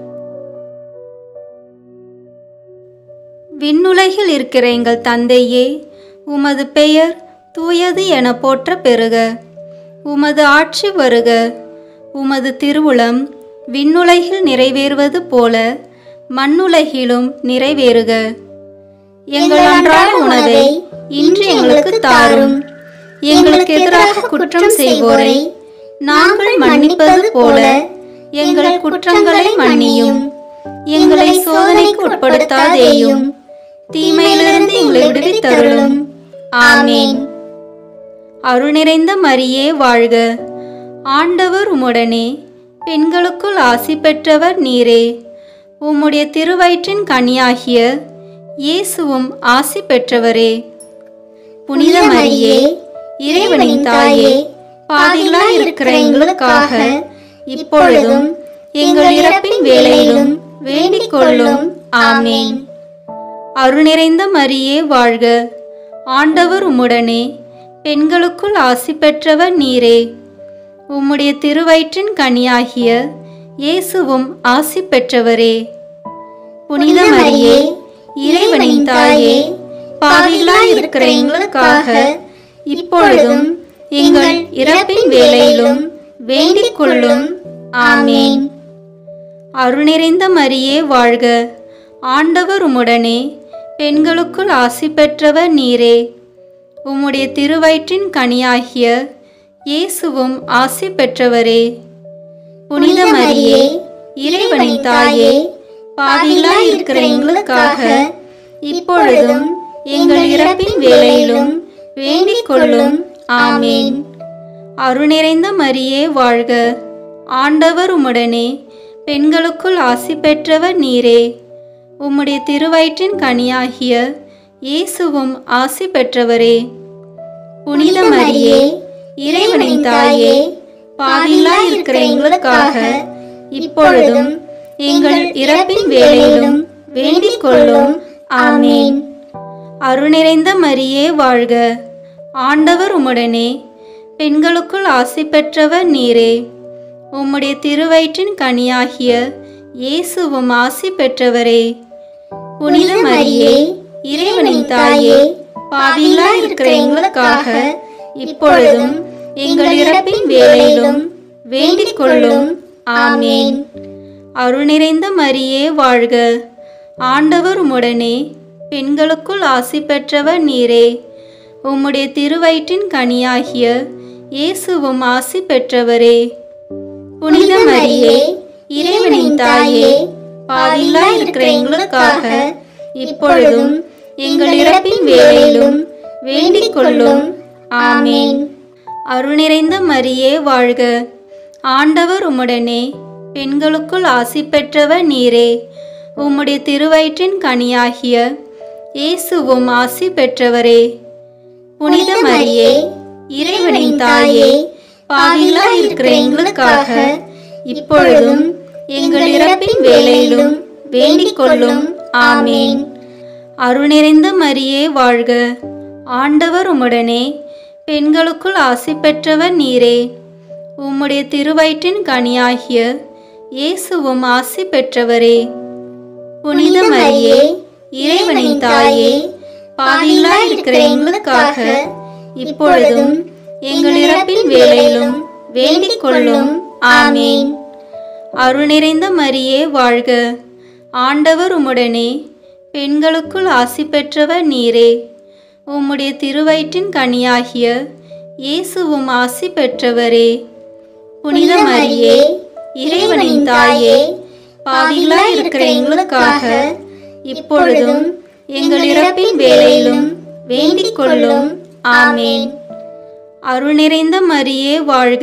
விண்ணுலகில் இருக்கிற எங்கள் தந்தையே உமது பெயர் தூயது என போற்ற பெறுக உமது ஆட்சி வருக உமது திருவுளம் விண்ணுலகில் நிறைவேறுவது போல மண்ணுலகிலும் நிறைவேறுக எங்கள் அன்றாட உணவை இன்று எங்களுக்கு தாரும் எங்களுக்கு எதிராக குற்றம் செய்வோரை நாங்கள் மன்னிப்பது போல எங்கள் குற்றங்களை மன்னியும் எங்களை சோதனைக்கு உட்படுத்தாதேயும் தீமையிலிருந்து எங்களை விடுவித்தருளும் ஆமேன் அருள் நிறைந்த மரியே வாழ்க ஆண்டவர் உம்முடனே பெண்களுக்குள் ஆசி பெற்றவர் நீரே உம்முடைய திருவயிற்றின் கனியாகிய இயேசுவும் ஆசி பெற்றவரே புனித மரியே இறைவனின் தாயே பாவிகளாய் இருக்கிற எங்களுக்காக இப்பொழுதும் எங்கள் இறப்பின் வேளையிலும் வேண்டிக் கொள்ளும் ஆமேன் அருள் நிறைந்த மரியே வாழ்க ஆண்டவர் உம்முடனே பெண்களுக்குள் ஆசி பெற்றவர் நீரே உம்முடைய திருவயிற்றின் கனியாகிய இயேசுவும் ஆசி பெற்றவரே புனித மரியே இறைவனின் தாயே பாவிகளாய் இருக்கிற எங்களுக்காக இப்பொழுதும் எங்கள் இறப்பின் வேளையிலும் வேண்டிக் கொள்ளும் ஆமேன் அருள்நிறைந்த மரியே வாழ்க ஆண்டவர் உம்முடனே பெண்களுக்குள் ஆசி பெற்றவர் நீரே உம்முடைய திருவயிற்றின் கனியாகிய இயேசுவும் ஆசி பெற்றவரே புனித மரியே இறைவனின் தாயே பாவிகளாய் இருக்கிற எங்களுக்காக இப்பொழுதும் எங்கள் இறப்பின் வேளையிலும் வேண்டிக் கொள்ளும் ஆமேன் அருள்நிறைந்த மரியே வாழ்க ஆண்டவர் உம்முடனே பெண்களுக்குள் ஆசி பெற்றவர் நீரே உம்முடைய திருவயிற்றின் கனியாகிய இயேசுவும் ஆசி பெற்றவரே புனித மரியே இறைவனின் தாயே பாவிகளாய் இருக்கிற எங்களுக்காக இப்பொழுதும் எங்கள் இறப்பின் வேளையிலும் வேண்டிக் கொள்ளும் ஆமேன் அருள்நிறைந்த மரியே வாழ்க ஆண்டவர் உம்முடனே பெண்களுக்குள் ஆசி பெற்றவர் நீரே உம்முடைய திருவயிற்றின் கனியாகிய இயேசுவும் ஆசி பெற்றவரே புனித மரியே இறைவனின் தாயே பாவிகளாய் இருக்கிற எங்களுக்காக இப்பொழுதும் எங்கள் இறப்பின் வேளையிலும் வேண்டிக் கொள்ளும் ஆமேன் அருள்நிறைந்த மரியே வாழ்க ஆண்டவர் உம்முடனே பெண்களுக்குள் ஆசி பெற்றவர் நீரே உம்முடைய திருவயிற்றின் கனியாகிய இயேசுவும் ஆசி பெற்றவரே புனித மரியே இறைவனின் தாயே பாவிகளாய் இருக்கிற எங்களுக்காக இப்பொழுதும் எங்கள் இறப்பின் வேளையிலும் வேண்டிக் கொள்ளும் ஆமேன் அருள்நிறைந்த மரியே வாழ்க ஆண்டவர் உம்முடனே பெண்களுக்குள் ஆசி பெற்றவர் நீரே உம்முடைய திருவயிற்றின் கனியாகிய இயேசுவும் ஆசி பெற்றவரே புனித மரியே இறைவனின் தாயே பாவிகளாய் இருக்கிற எங்களுக்காக இப்பொழுதும் எங்கள் இறப்பின் வேளையிலும் வேண்டிக் கொள்ளும் ஆமேன் அருள்நிறைந்த மரியே வாழ்க ஆண்டவர் உம்முடனே பெண்களுக்குள் ஆசி பெற்றவர் நீரே உம்முடைய திருவயிற்றின் கனியாகிய இயேசுவும் ஆசி பெற்றவரே புனித மரியே இறைவனின் தாயே பாவிகளாய் இருக்கிற எங்களுக்காக இப்பொழுதும் எங்கள் இறப்பின் வேளையிலும் வேண்டிக் கொள்ளும் ஆமேன் அருள்நிறைந்த மரியே வாழ்க ஆண்டவர் உம்முடனே பெண்களுக்குள் ஆசி பெற்றவர் நீரே உம்முடைய திருவயிற்றின் கனியாகிய இயேசுவும் ஆசி பெற்றவரே புனித மரியே இறைவனின் தாயே பாவிகளாய் இருக்கிற எங்களுக்காக இப்பொழுதும் எங்கள் இறப்பின் வேளையிலும் வேண்டிக் கொள்ளும் ஆமேன் அருள்நிறைந்த மரியே வாழ்க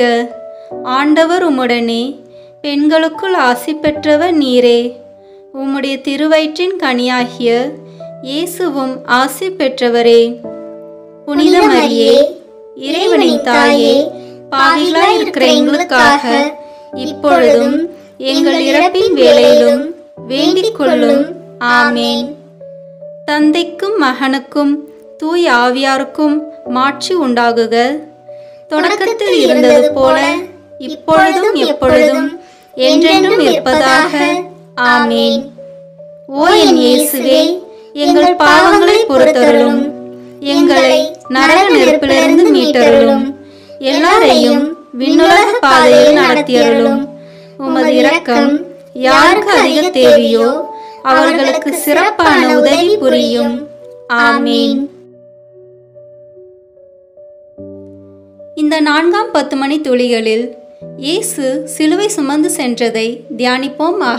ஆண்டவர் உம்முடனே பெண்களுக்குள் ஆசி பெற்றவர் நீரே உம்முடைய திருவயிற்றின் கனியாகிய இயேசுவும் ஆசி பெற்றவரே புனித மரியே இறைவனின் தாயே பாவிகளாய் இருக்கிற எங்களுக்காக இப்பொழுதும் எங்கள் இறப்பின் வேளையிலும் வேண்டிக் கொள்ளும் ஆமேன் தந்தைக்கும் மகனுக்கும் தூய் ஆவியாருக்கும் மாட்சி உண்டாகுக தொடக்கத்தில் இருந்தது போல இப்பொழுதும் எப்பொழுதும் என்றென்றும் இருப்பதாக ஆமேன் ஓ என் இயேசுவே எங்கள் பாவங்களை பொறுத்தருளும் எங்களை நரக நெருப்பிலிருந்து மீட்டருளும் எல்லாரையும் விண்ணுலக பாதையில் நடத்தியருளும் உமது இரக்கம் யாருக்கு அதிக தேவையோ அவர்களுக்கு சிறப்பான உதவி புரியும் ஆமீன் இந்த நான்காம் பத்து மணி துளிகளில் இயேசு சிலுவை சுமந்து சென்றதை தியானிப்போமாக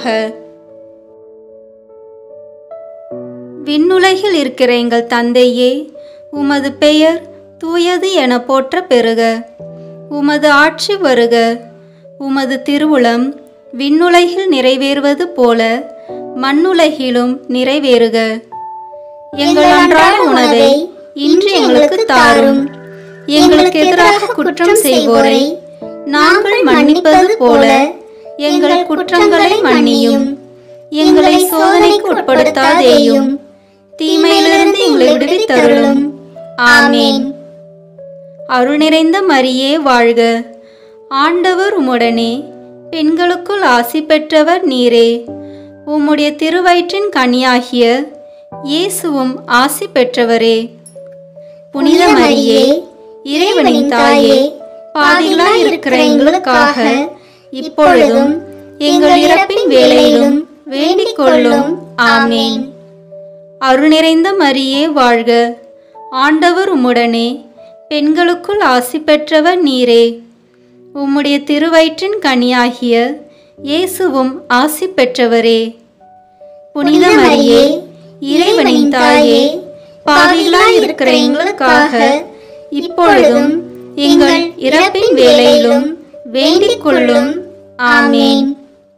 விண்ணுலகில் இருக்கிற எங்கள் தந்தையே உமது பெயர் தூயது என போற்ற பெறுக உமது ஆட்சி வருக உமது திருவுளம் விண்ணுலகில் நிறைவேறுவது போல மண்ணுலகிலும் நிறைவேறுக எங்கள் அன்றாட உணவை இன்று எங்களுக்கு தாரும் எங்களுக்கு எதிராக குற்றம் செய்வோரை நாங்கள் மன்னிப்பது போல எங்கள் குற்றங்களை மன்னியும் எங்களை சோதனைக்கு உட்படுத்தாதேயும் தீமையிலிருந்து எங்களை விடுவித்தருளும் ஆமேன் அருள் நிறைந்த மரியே வாழ்க ஆண்டவர் உம்முடனே பெண்களுக்குள் ஆசி பெற்றவர் நீரே உம்முடைய திருவயிற்றின் கனியாகிய இயேசுவும் ஆசி பெற்றவரே புனித மரியே இறைவனின் தாயே பாவிகளாய் இருக்கிற எங்களுக்காக இப்பொழுதும் எங்கள் இறப்பின் வேளையிலும் வேண்டிக் கொள்ளும் ஆமேன் அருள் நிறைந்த மரியே வாழ்க ஆண்டவர் உம்முடனே பெண்களுக்குள் ஆசி பெற்றவர் நீரே உம்முடைய திருவயிற்றின் கனியாகிய இயேசுவும் ஆசி பெற்றவரே புனித மரியே இறைவனின் தாயே பாவிகளாய் இருக்கிற எங்களுக்காக இப்பொழுதும் எங்கள் இறப்பின் வேளையிலும் வேண்டிக் கொள்ளும் ஆமேன்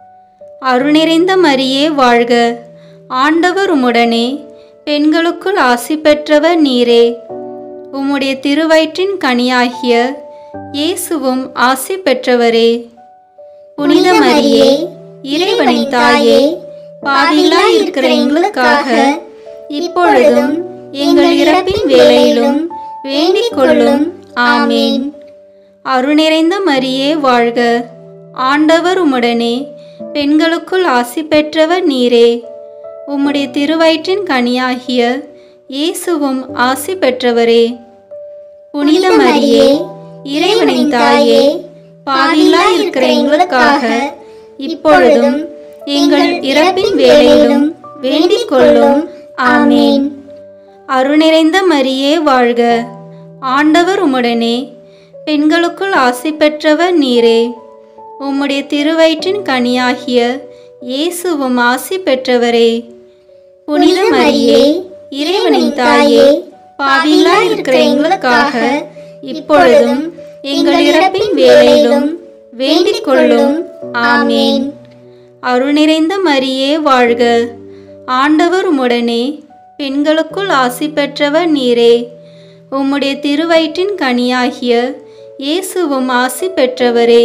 அருள் நிறைந்த மரியே வாழ்க ஆண்டவர் உம்முடனே பெண்களுக்குள் ஆசி பெற்றவர் நீரே உம்முடைய திருவயிற்றின் கனியாகிய இயேசுவும் ஆசி பெற்றவரே புனித மரியே இறைவனின் தாயே பாவிகளாய் இருக்கிற எங்களுக்காக இப்பொழுதும் எங்கள் இறப்பின் வேளையிலும் வேண்டிக் கொள்ளும் ஆமேன் அருள் நிறைந்த மரியே வாழ்க ஆண்டவர் உம்முடனே பெண்களுக்குள் ஆசி பெற்றவர் நீரே உம்முடைய திருவயிற்றின் கனியாகிய இயேசுவும் ஆசி பெற்றவரே புனித மரியே இறைவனின் தாயே பாவிகளாய் இருக்கிற எங்களுக்காக இப்பொழுதும் எங்கள் இறப்பின் வேளையிலும் வேண்டிக் கொள்ளும் ஆமேன் அருள் நிறைந்த மரியே வாழ்க ஆண்டவர் உம்முடனே பெண்களுக்குள் ஆசி பெற்றவர் நீரே உம்முடைய திருவயிற்றின் கனியாகிய இயேசுவும் ஆசி பெற்றவரே புனித மரியே இறைவனின் தாயே பாவிகளாய் இருக்கிற எங்களுக்காக இப்பொழுதும் எங்கள் இறப்பின் வேளையிலும் வேண்டிக் கொள்ளும் ஆமேன் அருள் நிறைந்த மரியே வாழ்க ஆண்டவர் உம்முடனே பெண்களுக்குள் ஆசி பெற்றவர் நீரே உம்முடைய திருவயிற்றின் கனியாகிய இயேசுவும் ஆசி பெற்றவரே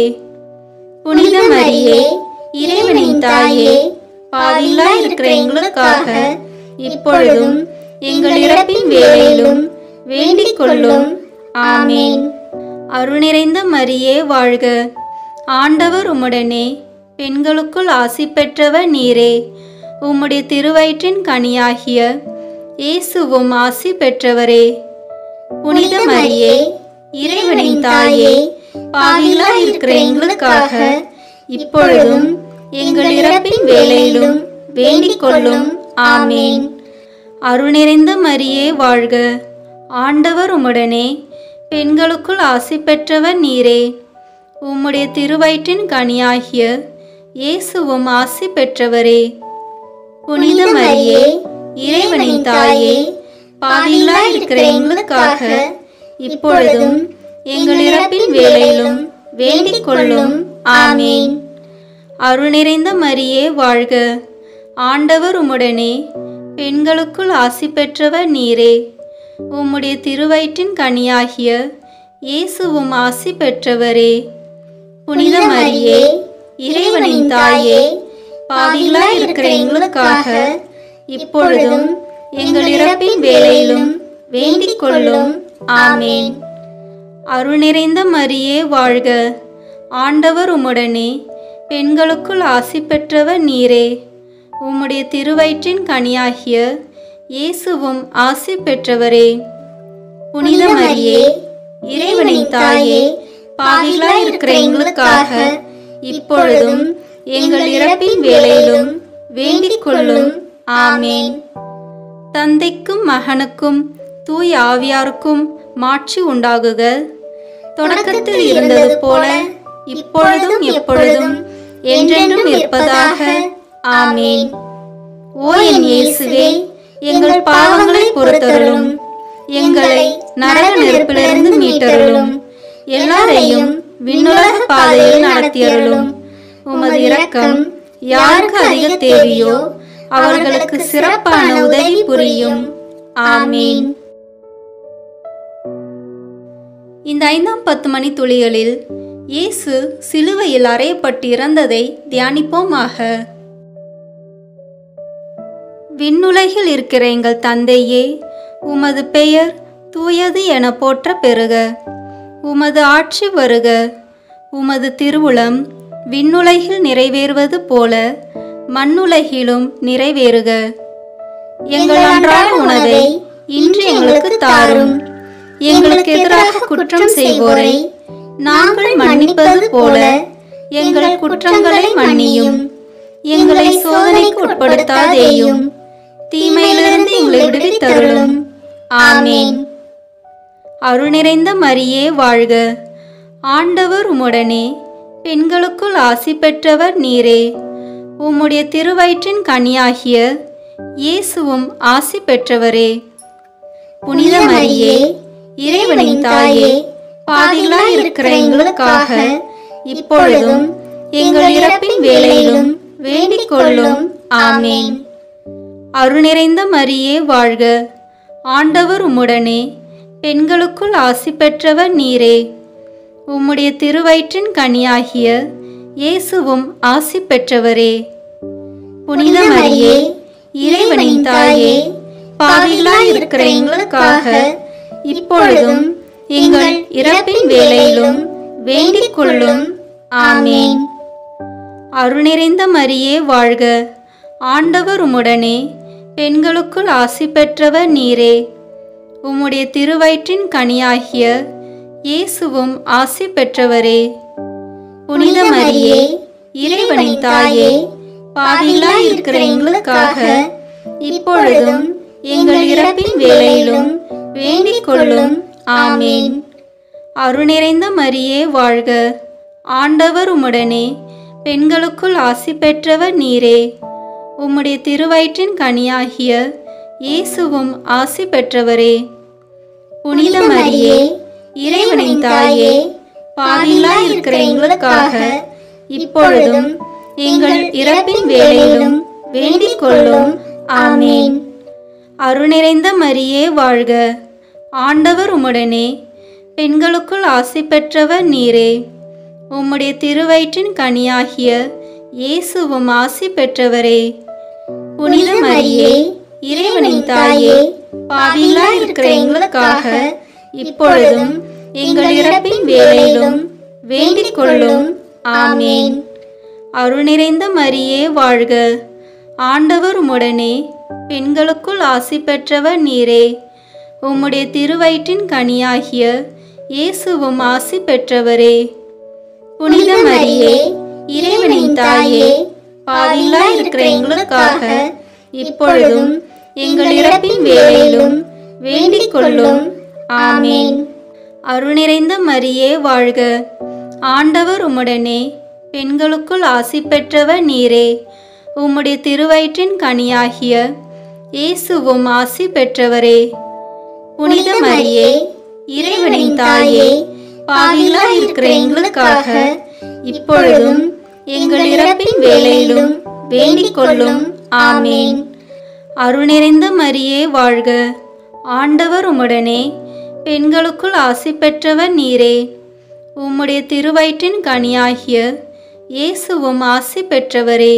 புனித மரியே இறைவனின் தாயே பாவிகளாய் இருக்கிற எங்களுக்காக இப்பொழுதும் எங்கள் இறப்பின் வேளையிலும் வேண்டிக் கொள்ளும் ஆமேன் அருள் நிறைந்த மரியே வாழ்க ஆண்டவர் உம்முடனே பெண்களுக்குள் ஆசி பெற்றவர் நீரே உம்முடைய திருவயிற்றின் கனியாகிய இயேசுவும் ஆசி பெற்றவரே புனித மரியே இறைவனின் தாயே பாவிகளாய் இருக்கிற எங்களுக்காக இப்பொழுதும் எங்கள் இறப்பின் வேளையிலும் வேண்டிக் கொள்ளும் ஆமேன் அருள் நிறைந்த மரியே வாழ்க ஆண்டவர் உம்முடனே பெண்களுக்குள் ஆசி பெற்றவர் நீரே உம்முடைய திருவயிற்றின் கனியாகிய இயேசுவும் ஆசி பெற்றவரே புனித மரியே இறைவனின் தாயே பாவிகளாய் இருக்கிற எங்களுக்காக இப்பொழுதும் எங்கள் இறப்பின் வேளையிலும் வேண்டிக் கொள்ளும் ஆமேன் அருள் நிறைந்த மரியே வாழ்க ஆண்டவர் உம்முடனே பெண்களுக்குள் ஆசி பெற்றவர் நீரே உம்முடைய திருவயிற்றின் கனியாகிய இயேசுவும் ஆசி பெற்றவரே புனித மரியே இறைவனின் தாயே பாவிகளாய் இருக்கிற எங்களுக்காக இப்பொழுதும் எங்கள் இறப்பின் வேளையிலும் வேண்டிக் கொள்ளும் ஆமேன் அருள் நிறைந்த மரியே வாழ்க ஆண்டவர் உம்முடனே பெண்களுக்குள் ஆசி பெற்றவர் நீரே உம்முடைய திருவயிற்றின் கனியாகிய இயேசுவும் ஆசி பெற்றவரே புனித மரியே இறைவனின் தாயே பாவிகளாய் இருக்கிற எங்களுக்காக இப்பொழுதும் எங்கள் இறப்பின் வேளையிலும் வேண்டிக் கொள்ளும் ஆமேன் தந்தைக்கும் மகனுக்கும் தூய் ஆவியாருக்கும் மாட்சி உண்டாகுக தொடக்கத்தில் இருந்தது போல இப்பொழுதும் எப்பொழுதும் என்றென்றும் இருப்பதாக ஆமேன் ஓ என் இயேசுவே எங்கள் பாவங்களை பொறுத்தருளும் எங்களை நரக நெருப்பிலிருந்து மீட்டருளும் எல்லாரையும் விண்ணுலக பாதையில் நடத்தியருளும் உமது இரக்கம் யாருக்கு அதிக தேவையோ அவர்களுக்கு சிறப்பான உதவி புரியும் ஆமீன் இந்த ஐந்தாம் பத்து மணி துளிகளில் இயேசு சிலுவையில் அறையப்பட்டு இறந்ததை தியானிப்போமாக விண்ணுலகில் இருக்கிற எங்கள் தந்தையே உமது பெயர் தூயது என போற்ற பெறுக உமது ஆட்சி வருக உமது திருவுளம் விண்ணுலகில் நிறைவேறுவது போல மண்ணுலகிலும் நிறைவேறுக எங்கள் அன்றாட உணவை இன்று எங்களுக்கு தாரும் எங்களுக்கு எதிராக குற்றம் செய்வோரை நாங்கள் மன்னிப்பது போல எங்கள் குற்றங்களை மன்னியும் எங்களை சோதனைக்கு உட்படுத்தாதேயும் தீமையிலிருந்து எங்களை விடுவித்தருளும் ஆமேன் அருள் நிறைந்த மரியே வாழ்க ஆண்டவர் உம்முடனே பெண்களுக்குள் ஆசி பெற்றவர் நீரே உம்முடைய திருவயிற்றின் கனியாகிய இயேசுவும் ஆசி பெற்றவரே புனித மரியே இறைவனின் தாயே பாதிகளாய் இருக்கிற எங்களுக்காக இப்பொழுதும் எங்கள் இறப்பின் வேளையிலும் வேண்டிக் கொள்ளும் ஆமேன் அருள் நிறைந்த மரியே வாழ்க ஆண்டவர் உம்முடனே பெண்களுக்குள் ஆசி பெற்றவர் நீரே உம்முடைய திருவயிற்றின் கனியாகிய இயேசுவும் ஆசி பெற்றவரே புனித மரியே இறைவனின் தாயே பாவிகளாய் இருக்கிற எங்களுக்காக இப்பொழுதும் எங்கள் இறப்பின் வேளையிலும் வேண்டிக் கொள்ளும் ஆமேன் அருள் நிறைந்த மரியே வாழ்க ஆண்டவர் உம்முடனே பெண்களுக்குள் ஆசி பெற்றவர் நீரே உம்முடைய திருவயிற்றின் கனியாகிய இயேசுவும் ஆசி பெற்றவரே புனித மரியே இறைவனின் தாயே பாவிகளாய் இருக்கிற எங்களுக்காக இப்பொழுதும் எங்கள் இறப்பின் வேளையிலும் வேண்டிக் கொள்ளும் ஆமேன் அருள் நிறைந்த மரியே வாழ்க ஆண்டவர் உம்முடனே பெண்களுக்குள் ஆசி பெற்றவர் நீரே உம்முடைய திருவயிற்றின் கனியாகிய இயேசுவும் ஆசி பெற்றவரே புனித மரியே இறைவனின் தாயே பாவிகளாய் இருக்கிற எங்களுக்காக இப்பொழுதும் எங்கள் இறப்பின் வேளையிலும் வேண்டிக் கொள்ளும் ஆமேன் அருள் நிறைந்த மரியே வாழ்க ஆண்டவர் உம்முடனே பெண்களுக்குள் ஆசி பெற்றவர் நீரே உம்முடைய திருவயிற்றின் கனியாகிய இயேசுவும் ஆசி பெற்றவரே புனித மரியே இறைவனின் தாயே பாவிகளாய் இருக்கிற எங்களுக்காக இப்பொழுதும் எங்கள் இறப்பின் வேளையிலும் வேண்டிக் கொள்ளும் ஆமேன் அருள் நிறைந்த மரியே வாழ்க ஆண்டவர் உம்முடனே பெண்களுக்குள் ஆசி பெற்றவர் நீரே உம்முடைய திருவயிற்றின் கனியாகிய இயேசுவும் ஆசி பெற்றவரே புனித மரியே இறைவனின் தாயே பாவிகளாய் இருக்கிற எங்களுக்காக இப்பொழுதும் எங்கள் இறப்பின் வேளையிலும் வேண்டிக் கொள்ளும் ஆமேன் அருள் நிறைந்த மரியே வாழ்க ஆண்டவர் உம்முடனே பெண்களுக்குள் ஆசி பெற்றவர் நீரே உம்முடைய திருவயிற்றின் கனியாகிய இயேசுவும் ஆசி பெற்றவரே புனித மரியே இறைவனின் தாயே பாவிகளாய் இருக்கிற எங்களுக்காக இப்பொழுதும் எங்கள் இறப்பின் வேளையிலும் வேண்டிக் கொள்ளும் ஆமேன் அருள் நிறைந்த மரியே வாழ்க ஆண்டவர் உம்முடனே பெண்களுக்குள் ஆசி பெற்றவர் நீரே உம்முடைய திருவயிற்றின் கனியாகிய இயேசுவும் ஆசி பெற்றவரே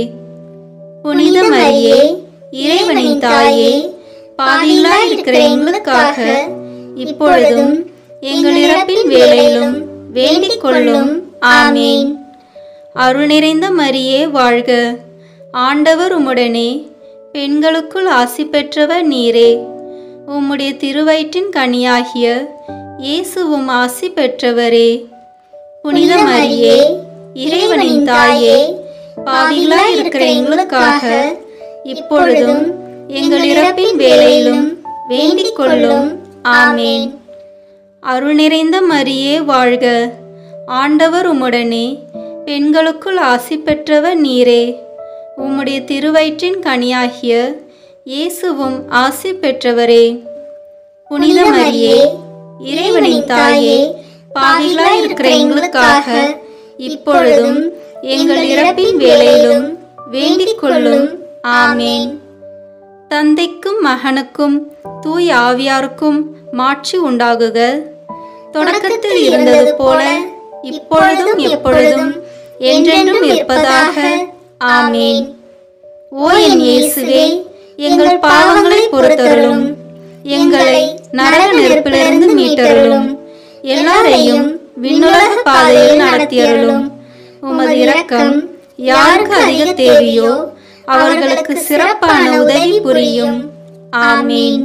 புனித மரியே இறைவனின் தாயே பாவிகளாய் இருக்கிற எங்களுக்காக இப்பொழுதும் எங்கள் இறப்பின் வேளையிலும் வேண்டிக் கொள்ளும் ஆமேன் அருள் நிறைந்த மரியே வாழ்க ஆண்டவர் உம்முடனே பெண்களுக்குள் ஆசி பெற்றவர் நீரே உம்முடைய திருவயிற்றின் கனியாகிய இயேசுவும் ஆசி பெற்றவரே புனித மரியே இறைவனின் தாயே பாவிகளாய் இருக்கிற எங்களுக்காக இப்பொழுதும் எங்கள் இறப்பின் வேளையிலும் வேண்டிக் கொள்ளும் ஆமேன் அருள் நிறைந்த மரியே வாழ்க ஆண்டவர் உம்முடனே பெண்களுக்குள் ஆசி பெற்றவர் நீரே உம்முடைய திருவயிற்றின் கனியாகிய இயேசுவும் ஆசி பெற்றவரே புனித மரியே இறைவனின் தாயே பாவிகளாய் இருக்கிற எங்களுக்காக இப்பொழுதும் எங்கள் இறப்பின் வேளையிலும் வேண்டிக் கொள்ளும் ஆமேன் தந்தைக்கும் மகனுக்கும் தூய் ஆவியாருக்கும் மாட்சி உண்டாகுக தொடக்கத்தில் இருந்தது போல இப்பொழுதும் எப்பொழுதும் என்றென்றும் இருப்பதாக ஆமேன் ஓ என் இயேசுவே எங்கள் பாவங்களை பொறுத்தருளும் எங்களை நரக நெருப்பிலிருந்து மீட்டருளும் எல்லாரையும் விண்ணுலக பாதையில் நடத்தியருளும் உமது இரக்கம் யாருக்கு அதிக தேவையோ அவர்களுக்கு சிறப்பான உதவி புரியும் ஆமீன்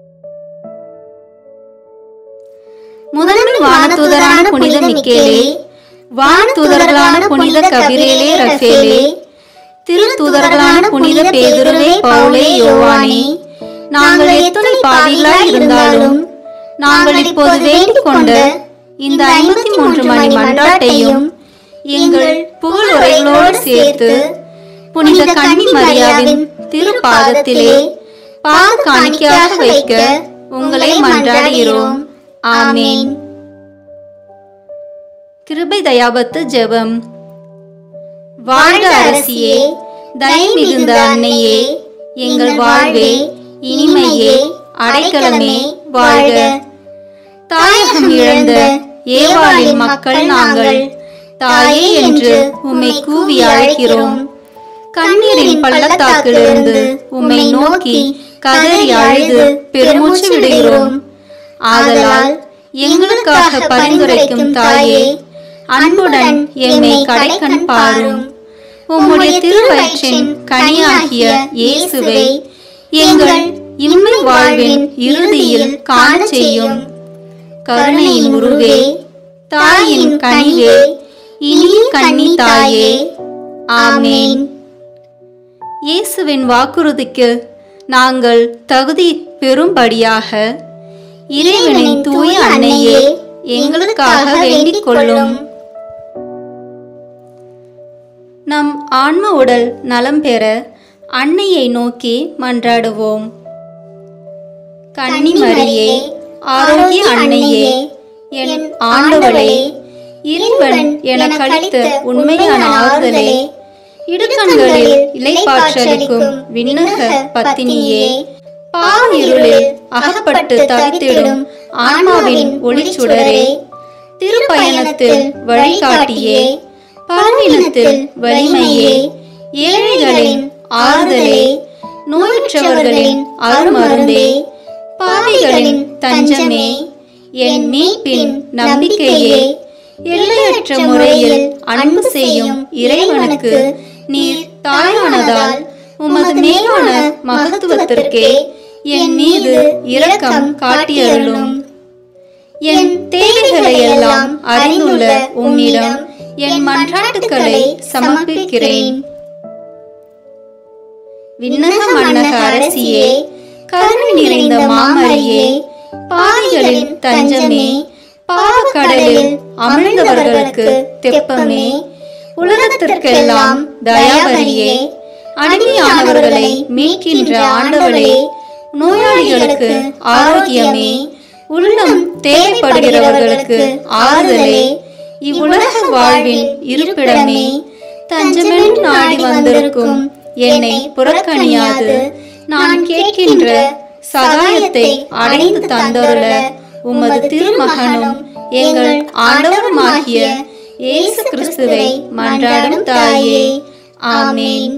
முதன்மை வானதூதரான புனித மிக்கேலே வானதூதர்களான புனித கபிரேலே ரஃபேலே திருத்தூதர்களான புனித பேதுருவே பவுலே யோவானே நாங்கள் எத்தனை பாவிகளாய் இருந்தாலும் நாங்கள் இப்போது வேண்டிக் கொண்ட இந்த ஐம்பத்தி மூன்று மணி மன்றாட்டையும் எங்கள் புகழுரைகளோடு சேர்த்து புனித கன்னி மரியாவின் திருப்பாதத்திலே பாத காணிக்கையாக வைக்க உங்களை மன்றாடுகிறோம் ஆமேன் கிருபை தயாபத்து ஜெபம் வாழ்க அரசியே தயை மிகுந்த அன்னையே எங்கள் வாழ்வே இனிமையே அடைக்கலமே வாழ்க தாயகம் இழந்த ஏவாளின் மக்கள் நாங்கள் தாயே என்று உம்மை கூவி அழைக்கிறோம் கண்ணீரின் பள்ளத்தாக்கிலிருந்து உம்மை நோக்கி கதறி அழுது பெருமூச்சு விடுகிறோம் ஆதலால் எங்களுக்காக பரிந்துரைக்கும் தாயே அன்புடன் எம்மை கடைக்கண் பாரும் உம்முடைய திருவயிற்றின் கனியாகிய இயேசுவை எங்கள் இம்மை வாழ்வின் இறுதியில் காணச் செய்யும் கருணையின் உருவே தாயின் கனிவே இனிய கன்னி தாயே ஆமேன் இயேசுவின் வாக்குறுதிக்கு நாங்கள் தகுதி பெறும்படியாக இறைவனின் தூய அன்னையே எங்களுக்காக வேண்டிக் கொள்ளும் நம் ஆன்ம உடல் நலம் பெற அன்னையை நோக்கி மன்றாடுவோம் கன்னி மரியே ஆரோக்கிய அன்னையே என் ஆண்டவளே இறைவன் எனக்கு அளித்த உண்மையான ஆறுதலே இடுக்கண்களில் இலைப்பாற்றலிக்கும் விண்ணக பத்தினியே பாவ இருளில் அகப்பட்டு தவித்திடும் ஆன்மாவின் ஒளிச்சுடரே திருப்பயணத்தில் வழிகாட்டியே பலவீனத்தில் வலிமையே ஏழைகளின் ஆறுதலே நோயுற்றவர்களின் அருமருந்தே பாவிகளின் தஞ்சமே என் மீட்பின் நம்பிக்கையே எல்லையற்ற முறையில் அன்பு செய்யும் இறைவனுக்கு நீர் தாயானதால் உமது மேலான மகத்துவத்திற்கே என் மீது இரக்கம் காட்டியருளும் என் தேவைகளை எல்லாம் அறிந்துள்ள உம்மிடம் என் மன்றாட்டுக்களை சமர்ப்பிக்கிறேன் விண்ணக மன்னக அரசியே கருணை நிறைந்த மாமரியே பாவிகளின் தஞ்சமே பாவக்கடலில் அமிழ்ந்தவர்களுக்கு தெப்பமே உலகத்திற்கெல்லாம் தயாபரியே அடிமையானவர்களை மீட்கின்ற ஆண்டவளே நோயாளிகளுக்கு ஆரோக்கியமே உள்ளம் தேவைப்படுகிறவர்களுக்கு ஆறுதலே இவ்வுலக வாழ்வின் இருப்பிடமே தஞ்சமென்று நாடி வந்திருக்கும் என்னை புறக்கணியாது நான் கேட்கின்ற சகாயத்தை அடைந்து தந்தருள உமது திருமகனும் எங்கள் ஆண்டவருமாகிய இயேசு கிறிஸ்துவை மன்றாடும் தாயே ஆமேன்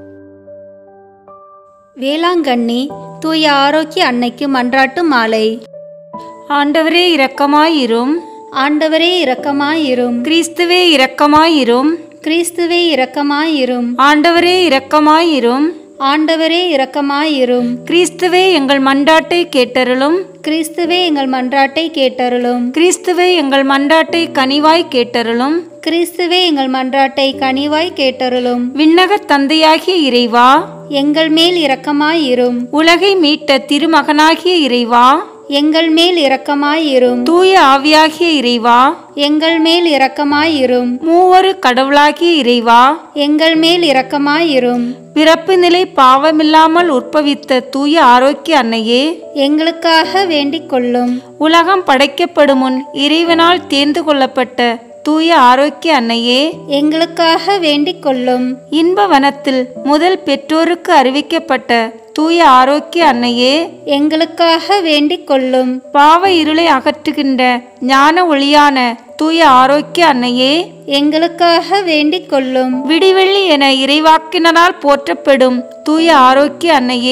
வேளாங்கண்ணி தூய ஆரோக்கிய அன்னைக்கு மன்றாட்டு மாலை ஆண்டவரே இரக்கமாயிரும் ஆண்டவரே இரக்கமாயிரும் கிறிஸ்துவே இரக்கமாயிரும் கிறிஸ்துவே இரக்கமாயிரும் ஆண்டவரே இரக்கமாயிரும் ஆண்டவரே இரக்கமாயிரும் கிறிஸ்துவே எங்கள் மண்டாட்டை கேட்டருளும் கிறிஸ்துவே எங்கள் மன்றாட்டை கேட்டருளும் கிறிஸ்துவே எங்கள் மண்டாட்டை கனிவாய் கேட்டருளும் கிறிஸ்துவே எங்கள் மன்றாட்டை கனிவாய் கேட்டருளும் விண்ணகத் தந்தையாகிய இறைவா எங்கள் மேல் இரக்கமாயிரும் உலகை மீட்ட திருமகனாகிய இறைவா எங்கள் மேல் இரக்கமாயிரும் தூய ஆவியாகிய இறைவா எங்கள் மேல் இரக்கமாயிரும் மூவரு கடவுளாகிய இறைவா எங்கள் மேல் இரக்கமாயிரும் பிறப்பு நிலை பாவமில்லாமல் உற்பவித்த தூய ஆரோக்கிய அன்னையே எங்களுக்காக வேண்டிக் கொள்ளும் உலகம் படைக்கப்படும் முன் இறைவனால் தேர்ந்து கொள்ளப்பட்ட தூய ஆரோக்கிய அன்னையே எங்களுக்காக வேண்டிக் கொள்ளும் இன்ப வனத்தில் முதல் பெற்றோருக்கு அறிவிக்கப்பட்ட தூய ஆரோக்கிய அன்னையே எங்களுக்காக வேண்டிக் கொள்ளும் பாவ இருளை அகற்றுகின்ற ஞான ஒளியான தூய ஆரோக்கிய அன்னையே எங்களுக்காக வேண்டிக் கொள்ளும் விடிவெள்ளி என இறைவாக்கினரால் போற்றப்படும் தூய ஆரோக்கிய அன்னையே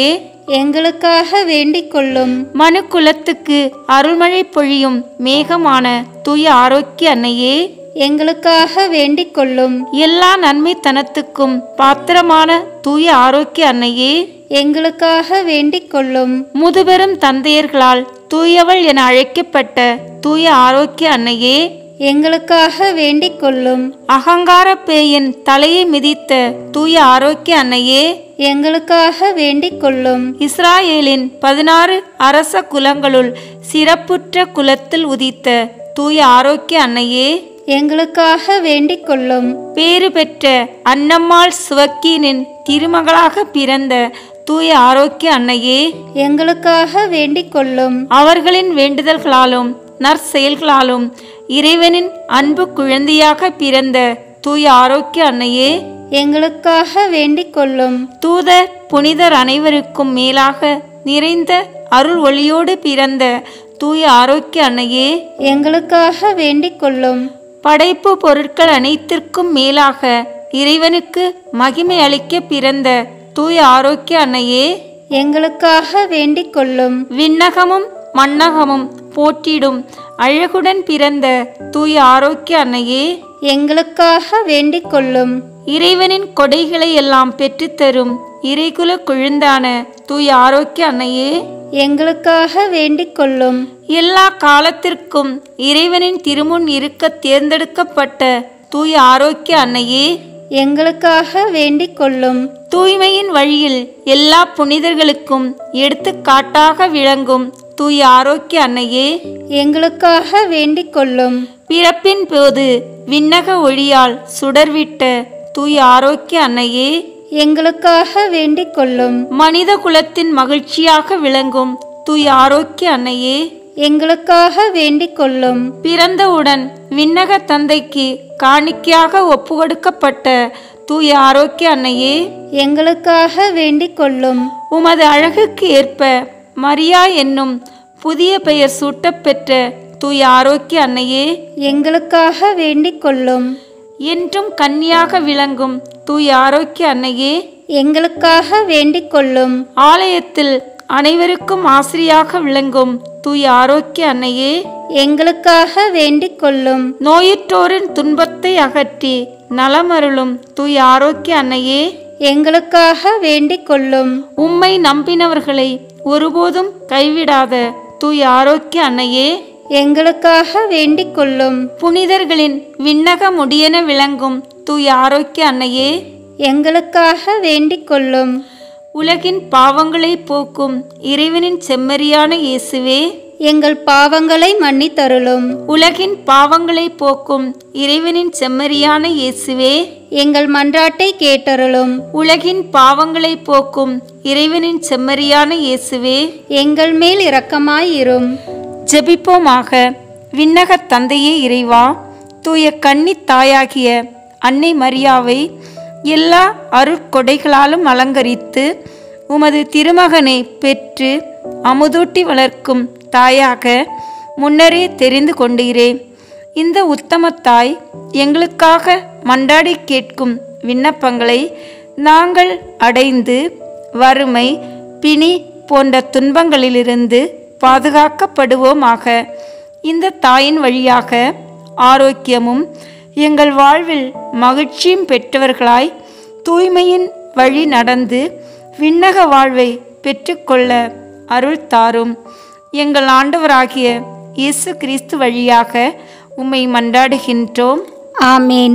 எங்களுக்காக வேண்டிக் கொள்ளும் மனு குலத்துக்கு அருள்மழை பொழியும் மேகமான தூய ஆரோக்கிய அன்னையே எங்களுக்காக வேண்டிக் கொள்ளும் எல்லா நன்மைத்தனத்துக்கும் பாத்திரமான தூய ஆரோக்கிய அன்னையே எங்களுக்காக வேண்டிக் கொள்ளும் முதுபெரும் தந்தையர்களால் தூயவள் என அழைக்கப்பட்ட தூய ஆரோக்கிய அன்னையே எங்களுக்காக வேண்டிக் கொள்ளும் அகங்கார பேயின் தலையை மிதித்த தூய ஆரோக்கிய அன்னையே எங்களுக்காக வேண்டிக் கொள்ளும் இஸ்ராயேலின் பதினாறு அரச குலங்களுள் சிறப்புற்ற குலத்தில் உதித்த தூய ஆரோக்கிய அன்னையே எங்களுக்காக வேண்டிக் கொள்ளும் பேறு பெற்ற அன்னம்மாள் சுவக்கீனின் திருமகளாக பிறந்த தூய ஆரோக்கிய அன்னையே எங்களுக்காக வேண்டிக் கொள்ளும் அவர்களின் வேண்டுதல்களாலும் நற்செயல்களாலும் இறைவனின் அன்பு குழந்தையாக பிறந்த தூய ஆரோக்கிய அன்னையே எங்களுக்காக வேண்டிக் கொள்ளும் தூதர் புனிதர் அனைவருக்கும் மேலாக நிறைந்த அருள் ஒளியோடு பிறந்த தூய ஆரோக்கிய அன்னையே எங்களுக்காக வேண்டிக் கொள்ளும் படைப்பு பொருட்கள் அனைத்திற்கும் மேலாக இறைவனுக்கு மகிமை அளிக்க பிறந்த தூய ஆரோக்கிய அன்னையே எங்களுக்காக வேண்டிக் கொள்ளும் விண்ணகமும் மண்ணகமும் போற்றிடும் அழகுடன் பிறந்த தூய ஆரோக்கிய அன்னையே எங்களுக்காக வேண்டிக் கொள்ளும் இறைவனின் கொடைகளை எல்லாம் பெற்றுத்தரும் இறைகுல குழுந்தான தூய ஆரோக்கிய அன்னையே எங்களுக்காக வேண்டிக் கொள்ளும் எல்லா காலத்திற்கும் இறைவனின் திருமுன் இருக்க தேர்ந்தெடுக்கப்பட்ட தூய ஆரோக்கிய அன்னையே எங்களுக்காக வேண்டிக் கொள்ளும் தூய்மையின் வழியில் எல்லா புனிதர்களுக்கும் எடுத்துக்காட்டாக விளங்கும் தூய ஆரோக்கிய அன்னையே எங்களுக்காக வேண்டிக் கொள்ளும் பிறப்பின் போது விண்ணக ஒளியால் சுடர்விட்ட தூய ஆரோக்கிய அன்னையே எங்களுக்காக வேண்டிக் கொள்ளும் மனித குலத்தின் மகிழ்ச்சியாக விளங்கும் தூய ஆரோக்கிய அன்னையே எங்களுக்காக வேண்டிக் கொள்ளும் பிறந்தவுடன் விண்ணக தந்தைக்கு காணிக்கையாக ஒப்புக்கொடுக்கப்பட்ட தூய ஆரோக்கிய அன்னையே எங்களுக்காக வேண்டிக் கொள்ளும் உமது அழகுக்கு ஏற்ப மரியா என்னும் புதிய பெயர் சூட்டப்பெற்ற தூய ஆரோக்கிய அன்னையே எங்களுக்காக வேண்டிக் கொள்ளும் என்றும் கன்னியாக விளங்கும் தூய ஆரோக்கிய அன்னையே எங்களுக்காக வேண்டிக் கொள்ளும் ஆலயத்தில் அனைவருக்கும் ஆசிரியாக விளங்கும் தூய ஆரோக்கிய அன்னையே எங்களுக்காக வேண்டிக் கொள்ளும் நோயுற்றோரின் துன்பத்தை அகற்றி நலமருளும் தூய ஆரோக்கிய அன்னையே எங்களுக்காக வேண்டிக் கொள்ளும் உம்மை நம்பினவர்களை ஒருபோதும் கைவிடாத தூய ஆரோக்கிய அன்னையே எங்களுக்காக வேண்டிக் கொள்ளும் புனிதர்களின் விண்ணக முடியென விளங்கும் தூய ஆரோக்கிய அன்னையே எங்களுக்காக வேண்டிக் கொள்ளும் உலகின் பாவங்களை போக்கும் இறைவனின் செம்மறியான இயேசுவே எங்கள் பாவங்களை மன்னித்தருளும் உலகின் பாவங்களை போக்கும் இறைவனின் செம்மறியான இயேசுவே எங்கள் மன்றாட்டை கேட்டருளும் உலகின் பாவங்களை போக்கும் இறைவனின் செம்மறியான இயேசுவே எங்கள் மேல் இரக்கமாயிரும் ஜெபிப்போமாக விண்ணக தந்தையே இறைவா தூய கன்னி தாயாகிய அன்னை மரியாவை எல்லா அருட்கொடைகளாலும் அலங்கரித்து உமது திருமகனை பெற்று அமுதூட்டி வளர்க்கும் தாயாக முன்னரே தெரிந்து கொண்டீரே இந்த உத்தம தாய் எங்களுக்காக மண்டாடி கேட்கும் விண்ணப்பங்களை நாங்கள் அடைந்து வறுமை பிணி போன்ற துன்பங்களிலிருந்து பாதுகாக்கப்படுவோமாக இந்த தாயின் வழியாக ஆரோக்கியமும் எங்கள் வாழ்வில் மகிழ்ச்சியும் பெற்றவர்களாய் தூய்மையின் வழி நடந்து விண்ணக வாழ்வை பெற்றுக்கொள்ள அருள் தாரும் எங்கள் ஆண்டவராகிய இயேசு கிறிஸ்து வழியாக உம்மை மன்றாடுகின்றோம் ஆமேன்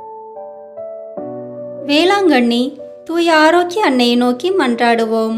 வேளாங்கண்ணி தூய ஆரோக்கிய அன்னையை நோக்கி மன்றாடுவோம்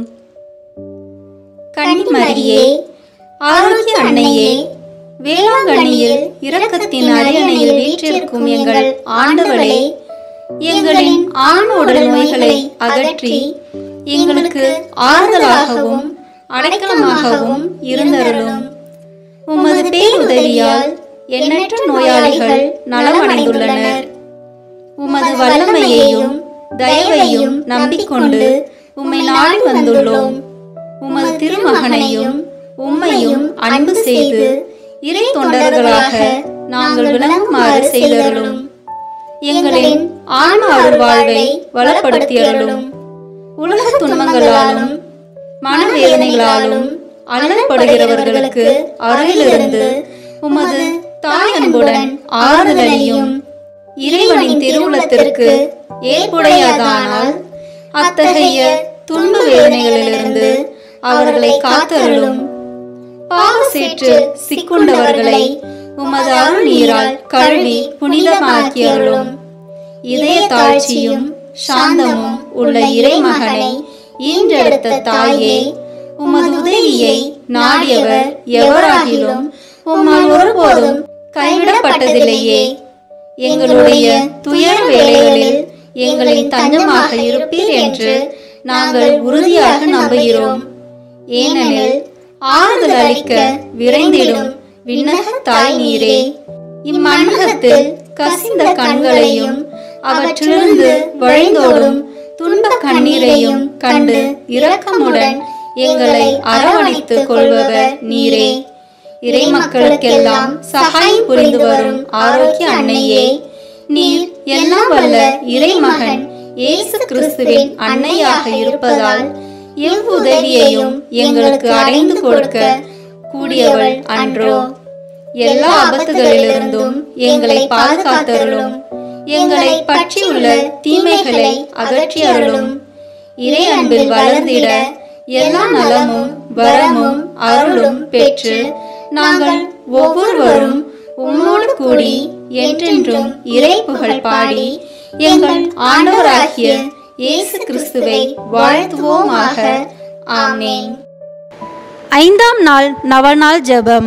கன்னிமரியே ஆரோக்கிய அன்னையே வேளாங்கண்ணியில் இரக்கத்தின் அரியணையில் வீற்றிருக்கும் எங்கள் ஆண்டவளே எங்களின் ஆண் உடல் நோய்களை அகற்றி எங்களுக்கு ஆறுதலாகவும் அடைக்கலமாகவும் இருந்தருளும் உமது பேருதவியால் எண்ணற்ற நோயாளிகள் நலமடைந்துள்ளனர் உமது வல்லமையையும் தயவையும் நம்பிக்கொண்டு உம்மை நாடி வந்துள்ளோம் உமது திருமகனையும் உம்மையும் அன்பு செய்து இறை தொண்டர்களாக நாங்கள் விளங்குமாறு செய்தருளும் எங்களின் ஆன்ம அருள் வாழ்வை வளப்படுத்தியருளும் உலக துன்பங்களாலும் மனவேதனைகளாலும் அல்லப்படுகிறவர்களுக்கு அருகிலிருந்து உமது தாய் அன்புடன் ஆறுதலையும் இறைவனின் திருவுளத்திற்கு ஏற்புடையதானால் அத்தகைய துன்ப வேதனைகளிலிருந்து அவர்களை காத்தருளும் பாவ சேற்று சிக்குண்டவர்களை உமது அருள் நீரால் கழுவி புனிதமாக்கியருளும் இதய தாழ்ச்சியும் சாந்தமும் உள்ள இறைமகனை ஈன்றெடுத்த தாயே உமது உதவியை நாடியவர் எவராகிலும் உம்மால் ஒருபோதும் கைவிடப்பட்டதில்லையே எங்களுடைய துயர வேளைகளில் எங்களின் தஞ்சமாக இருப்பீர் என்று நாங்கள் உறுதியாக நம்புகிறோம் ஏனெனில் ஆறுதல் அளிக்க விரைந்திடும் விண்ணக தாய் நீரே இம்மண்ணகத்தில் கசிந்த கண்களையும் அவற்றிலிருந்து வழிந்தோடும் துன்ப கண்ணீரையும் கண்டு இரக்கமுடன் எங்களை அரவணைத்துக் கொள்பவர் நீரே இறை மக்களுக்கெல்லாம் சகாயம் புரிந்து வரும் ஆரோக்கிய அன்னையே நீர் எல்லாம் வல்ல இறைமகன் இயேசு கிறிஸ்துவின் அன்னையாக இருப்பதால் எவ்வுதவியையும் எங்களுக்கு அடைந்து கொடுக்க கூடியவள் அன்றோ எல்லா ஆபத்துகளிலிருந்தும் எங்களை பாதுகாத்தருளும் எங்களை பற்றியுள்ள தீமைகளை அகற்றி அருளும் இறை அன்பில் வளர்ந்திட எல்லா நலமும் வரமும் அருளும் பெற்று நாங்கள் ஒவ்வொருவரும் உம்மோடு கூடி என்றென்றும் இறை புகழ் பாடி எங்கள் ஆண்டவராகிய இயேசு கிறிஸ்துவை வாழ்த்துவோமாக ஆமென் ஐந்தாம் நாள் நவநாள் ஜெபம்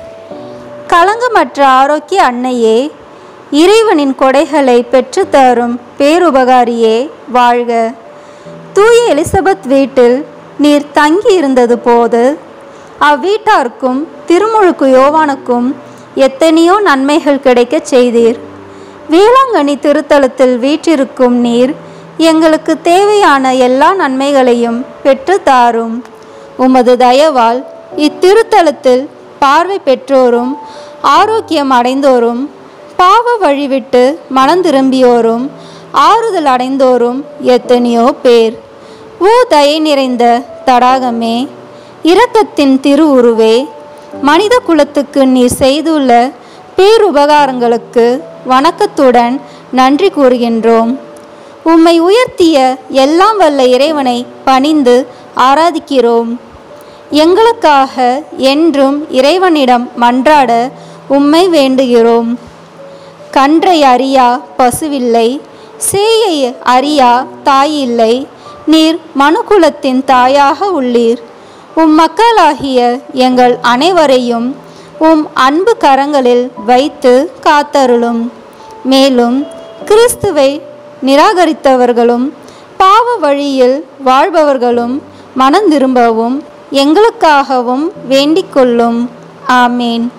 களங்கமற்ற ஆரோக்கிய அன்னையே இறைவனின் கொடைகளை பெற்றுத்தரும் பேருபகாரியே வாழ்க தூய எலிசபெத் வீட்டில் நீர் தங்கி இருந்தது போது அவ்வீட்டாருக்கும் திருமுழுக்கு யோவானுக்கும் எத்தனையோ நன்மைகள் கிடைக்கச் செய்தீர் வேளாங்கண்ணி திருத்தலத்தில் வீற்றிருக்கும் நீர் எங்களுக்கு தேவையான எல்லா நன்மைகளையும் பெற்றுத் தாரும் உமது தயவால் இத்திருத்தலத்தில் பார்வை பெற்றோரும் ஆரோக்கியம் அடைந்தோரும் பாவ வழிவிட்டு மனம் திரும்பியோரும் ஆறுதல் அடைந்தோரும் எத்தனையோ பேர் ஓ தயை நிறைந்த தடாகமே இரக்கத்தின் திருவுருவே மனித குலத்துக்கு நீர் செய்துள்ள பேருபகாரங்களுக்கு வணக்கத்துடன் நன்றி கூறுகின்றோம் உம்மை உயர்த்திய எல்லாம் வல்ல இறைவனை பணிந்து ஆராதிக்கிறோம் எங்களுக்காக என்றும் இறைவனிடம் மன்றாட உம்மை வேண்டுகிறோம் கன்றை அறியா பசுவில்லை சேயை அறியா தாயில்லை நீர் மனுகுலத்தின் தாயாக உள்ளீர் உம் மக்களாகிய எங்கள் அனைவரையும் உம் அன்பு கரங்களில் வைத்து காத்தருளும் மேலும் கிறிஸ்துவை நிராகரித்தவர்களும் பாவ வழியில் வாழ்பவர்களும் மனம் திரும்பவும் எங்களுக்காகவும் வேண்டிக் கொள்ளும் ஆமேன்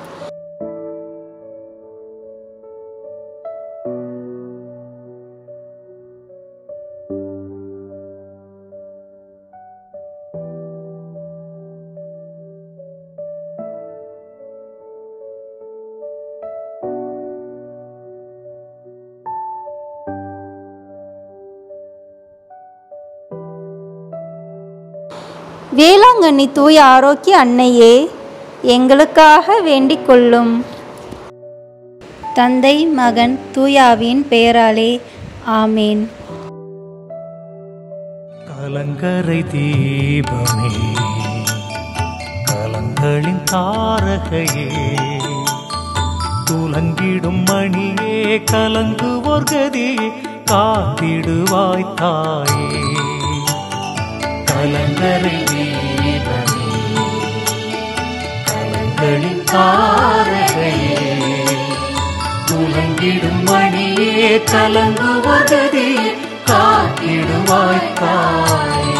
வேளாங்கண்ணி தூய ஆரோக்கிய அன்னையே எங்களுக்காக வேண்டிக் கொள்ளும் தந்தை மகன் தூயாவின் பெயராலே ஆமேன் கலங்கரை தீபமே கலங்களின் தாரகையே துலங்கிடும் மணியே கலங்குவோர் கதியே காத்திடுவாய் தாயே கலங்கரை தீபமே கலங்களின் தாரகையே துலங்கிடும் மணியே கலங்குவோர் கதியே காத்திடுவாய் தாயே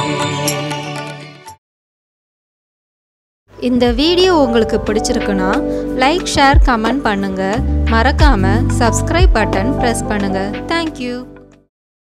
இந்த வீடியோ உங்களுக்கு பிடிச்சிருக்குன்னா லைக் ஷேர் கமெண்ட் பண்ணுங்க மறக்காம சப்ஸ்கிரைப் பட்டன் ப்ரெஸ் பண்ணுங்க தேங்க்யூ